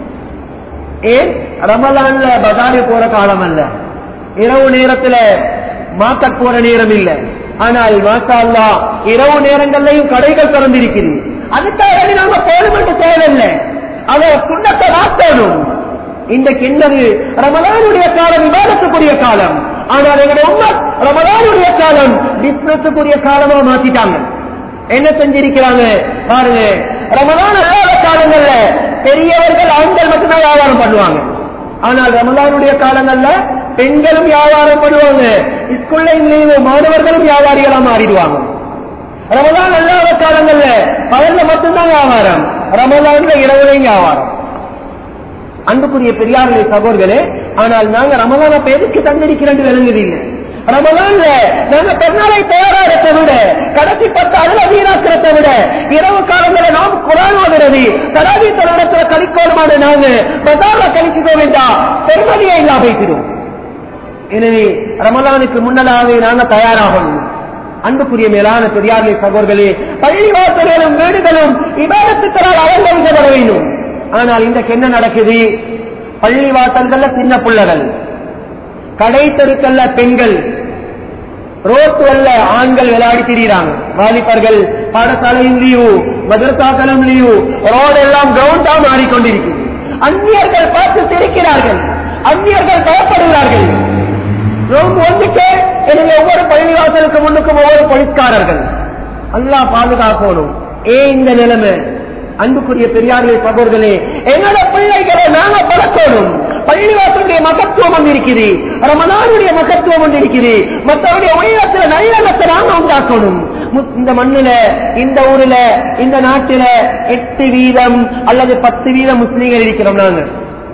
ஏன் ரமலான்ல பஜாரி போற காலம் அல்ல இரவு நேரத்துல மார்க்கெட் போற நேரம் இல்ல ஆனால் மாசா அல்லா இரவு நேரங்கள்லயும் கடைகள் திறந்திருக்குது அதுக்காக நாம போதுமென்று தேவையில்லை அதை சுண்ணத்தை மாற்றணும் இந்த கிண்ணது ரமலானுடைய காலம் விவாதத்துக்குரிய காலம் ஆனால் எங்களுடைய உண்மை ரமலானுடைய காலம் பிசினஸுக்குரிய காலமா மாத்திட்டாங்க என்ன செஞ்சிருக்கிறாங்க பாருங்க ரமலான் அல்லாத காலங்கள்ல பெரியவர்கள் ஆண்கள் மட்டும்தான் வியாபாரம் பண்ணுவாங்க ஆனால் ரமலானுடைய காலங்கள்ல பெண்களும் வியாபாரம் பண்ணுவாங்க ஸ்கூல்ல மாணவர்களும் வியாபாரிகளா மாறிடுவாங்க ரமலான் அல்லாத காலங்கள்ல பகல்ல மட்டும்தான் வியாபாரம் ரமலான்ல இரவுலையும் வியாபாரம் அன்புக்குரிய பெரியார்களே சகோதர்களே ஆனால் நாங்க ரமலான எதுக்கு தந்திருக்கிறேன் விளங்குது இல்லை ரமலான்ல நாங்க பெருநாளை தயாராகிறத விட கடைசி பத்து அதுல வீணாக்கிறத விட இரவு காலங்கள நாம் குரான் ஓதுறது தராவி தருணத்துல கலிக்கோலமான நாங்க பசார்ல கழிச்சுக்க வேண்டாம் பெருமதியை இல்லா வைக்கிறோம் எனவே ரமலானுக்கு முன்னதாகவே நாங்க தயாராகணும் அன்புக்குரிய மேலான பெரியார்களே சகோதர்களே பள்ளி வாசல்களும் வீடுகளும் இபாதத்துக்களால் அலங்கரிக்கப்பட வேண்டும் ஆனால் இன்றைக்கு என்ன நடக்குது பள்ளி வாசல்கள்ல சின்ன பிள்ளைகள் கடை தெருக்கல்ல பெண்கள் ரோட்டுவல்ல ஆண்கள் விளையாடி திரிகிறாங்க வாலிபர்கள் பாடசாலையும் லீவு மதரசாக்களும் லீவு ரோடு எல்லாம் கிரவுண்டா மாறிக்கொண்டிருக்கு அந்நியர்கள் பார்த்து சிரிக்கிறார்கள் அந்நியர்கள் பயப்படுகிறார்கள் ரோடு வந்துட்டு எனவே ஒவ்வொரு பள்ளிவாசலுக்கு முன்னுக்கும் ஒவ்வொரு போலீஸ்காரர்கள் அல்லாஹ் பாதுகாக்கணும் ஏன் இந்த நிலைமை அன்புக்குரிய பெரியார்களே சகோதரர்களே எங்களோட பிள்ளைகளை நாங்க பழக்கணும் பள்ளிவாசலுடைய மகத்துவம் ஒன்று இருக்குது ரமணானுடைய மகத்துவம் ஒன்று இருக்குது மற்றவருடைய உயரத்தில் நல்லெண்ணத்தை நாங்க உண்டாக்கணும் மு- இந்த மண்ணுல இந்த ஊர்ல இந்த நாட்டில எட்டு வீதம் அல்லது பத்து வீதம் முஸ்லீம்கள் இருக்கிறோம் நாங்க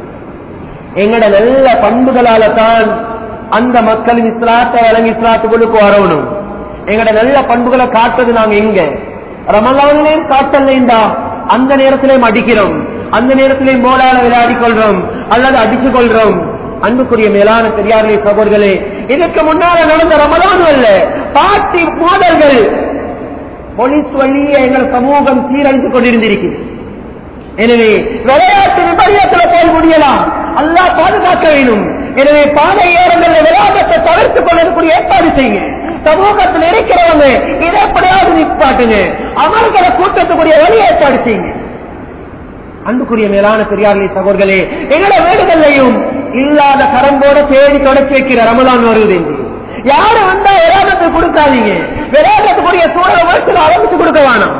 எங்களோட நல்ல பண்புகளால தான் அந்த மக்களின் இஸ்லாத்தை வழங்கி இஸ்லாத்துக்குள்ளுக்கு வரணும் எங்களோட நல்ல பண்புகளை காட்டுறது நாங்க எங்க ரமலானிலேயும் காட்டல்லைண்டா அந்த நேரத்திலேயும் அடிக்கிறோம் அந்த நேரத்திலேயும் மோலால விளையாடி கொள்றோம் அல்லது அடிச்சு கொள்றோம் அன்புக்குரிய மேலான பெரியார்களே சகோதரர்களே இதுக்கு முன்னால நடந்த ரமலான் அல்ல பாட்டி மோதல்கள் போலீஸ் வழியே எங்கள் சமூகம் சீரழிந்து கொண்டிருந்திருக்கிறது எனவே விளையாட்டு விபரீதத்தில் போய் முடியலாம் அல்லாஹ் பாதுகாக்க வேண்டும் எனவே பாதை ஏறங்களில் விளையாட்டத்தை தவிர்த்துக் கொள்ளக்கூடிய ஏற்பாடு செய்யுங்க சமூகத்தில் இருக்கிறவங்க இதை எப்படியாவது நிப்பாட்டுங்க அமர்களை கூட்டத்துக்குரிய வழி ஏற்பாடு செய்யுங்க அன்புக்குரிய மேலான பெரியார்களே சகோதரர்களே எங்களோட வீடுகள்லையும் இல்லாத கரம்போட தேடி தொடச்சி வைக்கிற ரமலான் வருவது என்று யாரு வந்தா விராதத்தை கொடுக்காதீங்க விராதத்துக்குரிய சூழலை வயசுல ஆரம்பிச்சு கொடுக்க வேணாம்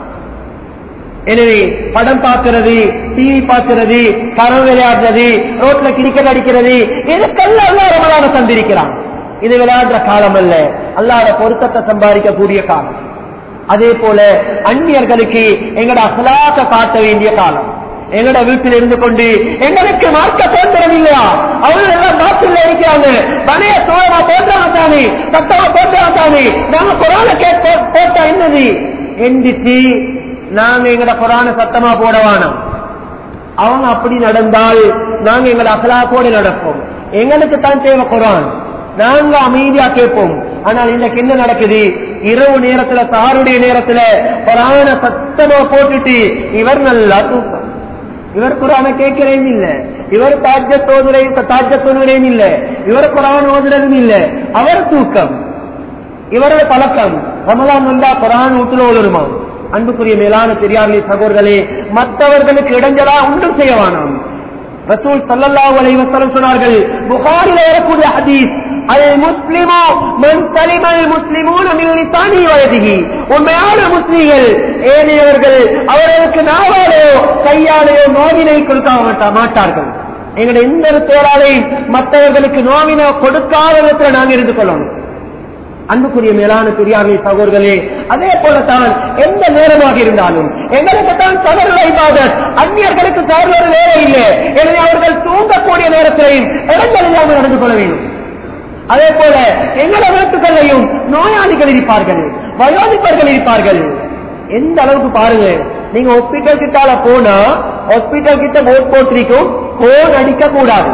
எனவே படம் பார்க்கிறது டிவி பார்க்கிறது படம் விளையாடுறது ரோட்ல கிரிக்கெட் அடிக்கிறது இதுக்கெல்லாம் அல்லா ரமலான சந்திருக்கிறான் இது விளையாடுற காலம் அல்ல அல்லாத பொருத்தத்தை சம்பாதிக்கக்கூடிய காலம் அதே போல அந்நியர்களுக்கு எங்கட அசலாக்க காட்ட வேண்டிய காலம் எங்கட வீட்டில் இருந்து கொண்டு எங்களுக்கு மார்க்க தோன்றது இல்லையா அவர்கள் எல்லாம் நாட்டில் இருக்கிறாங்க பனைய சோழமா போன்றாங்க தானே சத்தமா போன்றாங்க தானே நாங்க குரான கேட்ப போட்டா என்னது எந்திச்சு நாங்க எங்கட குரான சத்தமா போட வேணாம் அவங்க அப்படி நடந்தால் நாங்க எங்களை அசலாக்கோடு நடப்போம் எங்களுக்கு தான் தேவை குரான் நாங்க அமைதியா கேட்போம் ஆனால் இன்னைக்கு என்ன நடக்குது இரவு நேரத்துல சாருடைய நேரத்துல குரான சத்தமா போட்டுட்டு இவர் நல்லா தூக்கம் இவர் குரான கேட்கிறேன் இல்ல இவர் தாஜ தோதுரை தாஜ தொழுகிறேன் இல்ல இவர் குரான் ஓதுறதும் இல்ல அவர் தூக்கம் இவரோட பழக்கம் ரமலான் வந்தா குரான் வீட்டுல ஓதுருமா அன்புக்குரிய மேலான பெரியார்களே சகோதரர்களே மற்றவர்களுக்கு இடைஞ்சலா ஒன்றும் செய்ய வேணாம் ரசூல் சல்லல்லாஹு அலைஹி வஸல்லம் சொன்னார்கள் புகாரில வரக்கூடிய ஹதீஸ் அல் முஸ்லிமு மன் சலிமல் முஸ்லிமூன மின் லிசானி வயதிஹி உண்மையான முஸ்லிம்கள் ஏனையவர்கள் அவர்களுக்கு நாவாலையோ கையாலையோ நோவினை கொடுக்க மாட்டா- மாட்டார்கள் எங்களுடைய எந்த ஒரு தேராலையும் மற்றவர்களுக்கு நோவினை கொடுக்காத விதத்தில் நாங்கள் இருந்து கொள்ளணும் அன்புக்குரிய மேலான பெரியார்களே சகோதரர்களே அதே போலத்தான் எந்த நேரமாக இருந்தாலும் எங்களுக்கு தான் சகோதர இபாதத் அந்நியர்களுக்கு சகோதர வேலை இல்லை எனவே அவர்கள் தூங்கக்கூடிய நேரத்திலையும் இடங்கள் இல்லாமல் நடந்து கொள்ள வேண்டும் அதே போல எங்கள வீட்டுகளையும் நோயாளிகள் இருப்பார்கள் வயோதிப்பர்கள் இருப்பார்கள் எந்த அளவுக்கு பாருங்க நீங்க ஹாஸ்பிட்டல் கிட்டால போனா ஹாஸ்பிட்டல் கிட்ட போட் போட்டிருக்கும் போன் அடிக்க கூடாது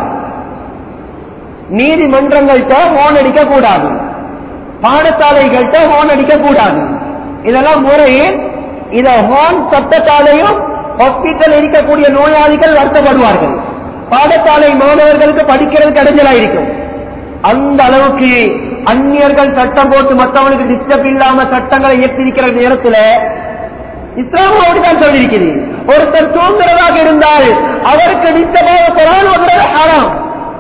நீதிமன்றங்கள்கிட்ட போன் அடிக்க கூடாது பாடசாலைகள்கிட்ட ஹோன் அடிக்க கூடாது இதெல்லாம் முறை இத ஹோன் சத்தத்தாலையும் ஹாஸ்பிட்டல் இருக்கக்கூடிய நோயாளிகள் வருத்தப்படுவார்கள் பாடசாலை மாணவர்களுக்கு படிக்கிறதுக்கு இடைஞ்சலா இருக்கும் அந்த அளவுக்கு அந்நியர்கள் சட்டம் போட்டு மற்றவனுக்கு டிஸ்டர்ப் இல்லாம சட்டங்களை இயற்றிருக்கிற நேரத்துல இஸ்லாமும் அப்படித்தான் சொல்லியிருக்கிறது ஒருத்தர் தூங்குறதாக இருந்தால் அவருக்கு டிஸ்டர்பாக குரான் ஓதுறது ஹராம்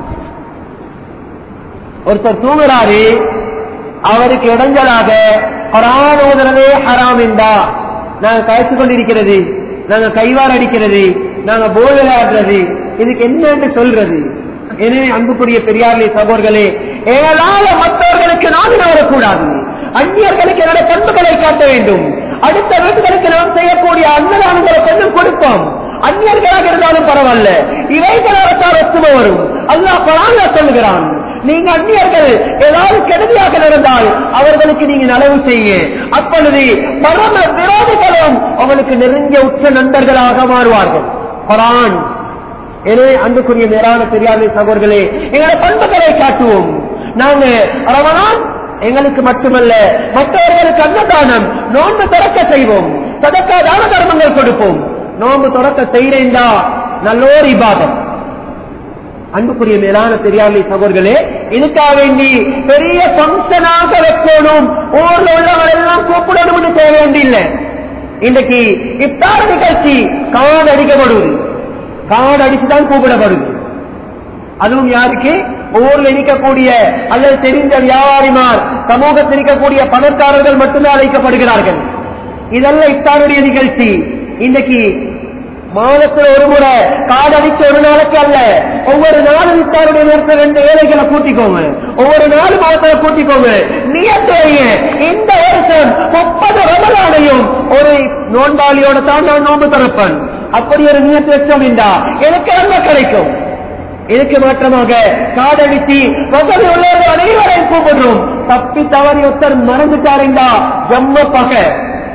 ஒருத்தர் தூங்குறாரு அவருக்கு இடைஞ்சலாக குரான் ஓதுறதே ஹராம் என்றா நாங்க கழிச்சு கொண்டிருக்கிறது நாங்க கைவார் அடிக்கிறது நாங்க போல் விளையாடுறது இதுக்கு என்னன்னு சொல்றது எனவே அன்புக்குரிய பெரியார்களே சகோதரர்களே ஏழால மற்றவர்களுக்கு நாமின வரக்கூடாது அந்நியர்களுக்கு என்னோட பண்புகளை காட்ட வேண்டும் அடுத்த வீட்டுகளுக்கு நாம் செய்யக்கூடிய அன்னதானங்களை கொஞ்சம் கொடுப்போம் அந்நியர்களாக இருந்தாலும் பரவாயில்ல இவைகளாகத்தான் ஒத்துமை வரும் அல்லாஹ் பராங்க சொல்லுகிறான் நீங்க அந்நியர்கள் ஏதாவது கெடுதியாக நடந்தால் அவர்களுக்கு நீங்க நலவு செய்ய அப்பொழுது பரம விரோதிகளும் அவளுக்கு நெருங்கிய உச்ச நண்பர்களாக மாறுவார்கள் குரான் எனவே அன்புக்குரிய மேலான பெரியாரை சகோதரர்களே எங்களை பண்புகளை காட்டுவோம் நாங்க ரமணான் எங்களுக்கு மட்டுமல்ல மற்றவர்களுக்கு அன்னதானம் நோன்பு தொடக்க செய்வோம் சதக்கா தான தர்மங்கள் கொடுப்போம் நோன்பு தொடக்க செய்யறேன்டா நல்லோர் இபாதம் அன்புக்குரிய மேலான பெரியார்களை சகோதரர்களே இதுக்காக வேண்டி பெரிய பங்கனாக வைக்கணும் ஊர்ல உள்ளவங்க எல்லாம் கூப்பிடணும்னு செய்ய வேண்டியில்லை இன்றைக்கு இஃப்தார் நிகழ்ச்சி காடு அடிக்கப்படுவது காடு அடிச்சுதான் கூப்பிடப்படுது அதுவும் யாருக்கு ஊர்ல இருக்கக்கூடிய அல்லது தெரிந்த வியாபாரிமார் சமூகத்தில் இருக்கக்கூடிய பணக்காரர்கள் மட்டும்தான் அழைக்கப்படுகிறார்கள் இதெல்லாம் இஃப்தாருடைய நிகழ்ச்சி இன்னைக்கு மாதத்துல ஒரு முறை காடு அடிச்ச ஒரு நாளைக்கு அல்ல ஒவ்வொரு நாளும் இத்தாருடைய நேரத்தில் ரெண்டு வேலைகளை கூட்டிக்கோங்க ஒவ்வொரு நாலு மாதத்துல கூட்டிக்கோங்க நியத்தைய இந்த வருஷம் முப்பது ரமலானையும் ஒரு நோன்பாளியோட தான் நான் நோன்பு திறப்பேன் அப்படி ஒரு நியத்து வச்சோம் என்றா எனக்கு என்ன கிடைக்கும் இதுக்கு மாற்றமாக காடடிச்சு வசதி உள்ளவர்கள் அனைவரையும் கூப்பிடுறோம் தப்பி தவறி ஒருத்தர் மறந்துட்டாருண்டா ஜம்ம பகை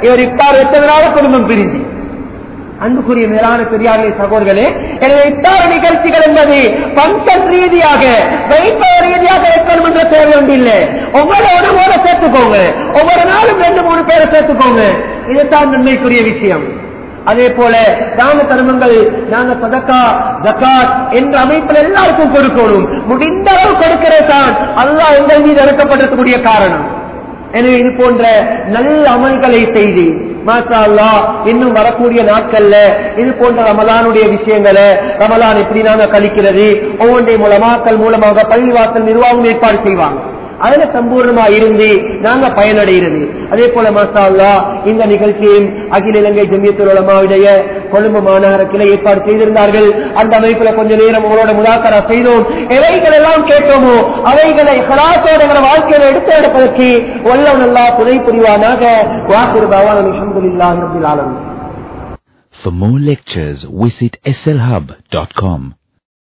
இவர் இப்பார் வச்சதுனால குடும்பம் பிரிஞ்சு அன்புக்குரிய மேலான பெரியார்களே சகோதரர்களே எனவே இத்தார் நிகழ்ச்சிகள் என்பது பங்கன் ரீதியாக வைபவ ரீதியாக வைக்கணும் என்ற தேவை ஒன்றில்லை ஒவ்வொரு உணவோட சேர்த்துக்கோங்க ஒவ்வொரு நாளும் ரெண்டு மூணு பேரை சேர்த்துக்கோங்க இதுதான் நன்மைக்குரிய விஷயம் அதே போல தான தர்மங்கள் நாங்க சதக்கா ஜக்காத் என்ற அமைப்பில் எல்லாருக்கும் கொடுக்கணும் முடிந்த அளவு கொடுக்கிறது தான் அல்லாஹ் எங்கள் மீது இறக்கப்பட்டிருக்கக்கூடிய காரணம் எனவே இது போன்ற நல்ல அமல்களை செய்து மாஷா அல்லாஹ் இன்னும் வரக்கூடிய நாட்கள்ல இது போன்ற ரமலானுடைய விஷயங்களை ரமலான் எப்படி நாங்க கழிக்கிறது ஒவ்வொன்றை மூலமாக்கள் மூலமாக பள்ளிவாசல் நிர்வாகம் ஏற்பாடு செய்வாங்க அதுல சம்பூர்ணமா இருந்து நாங்க பயனடைகிறது அதே போல மாஷா அல்லாஹ் இந்த நிகழ்ச்சியும் அகில இலங்கை ஜமியத்துல் உலமாவுடைய கொழும்பு மாநகர கிளை ஏற்பாடு செய்திருந்தார்கள் அந்த அமைப்புல கொஞ்ச நேரம் உங்களோட முதாக்கரா செய்தோம் எவைகள் எல்லாம் கேட்டோமோ அவைகளை ஹலாத்தோட எங்களை வாழ்க்கையில எடுத்து எடுப்பதற்கு வல்ல நல்லா துணை புரிவானாக வாக்குறு பவான் அலமதுல்லாஹி ரபில் ஆலமீன் For more lectures, visit slhub.com.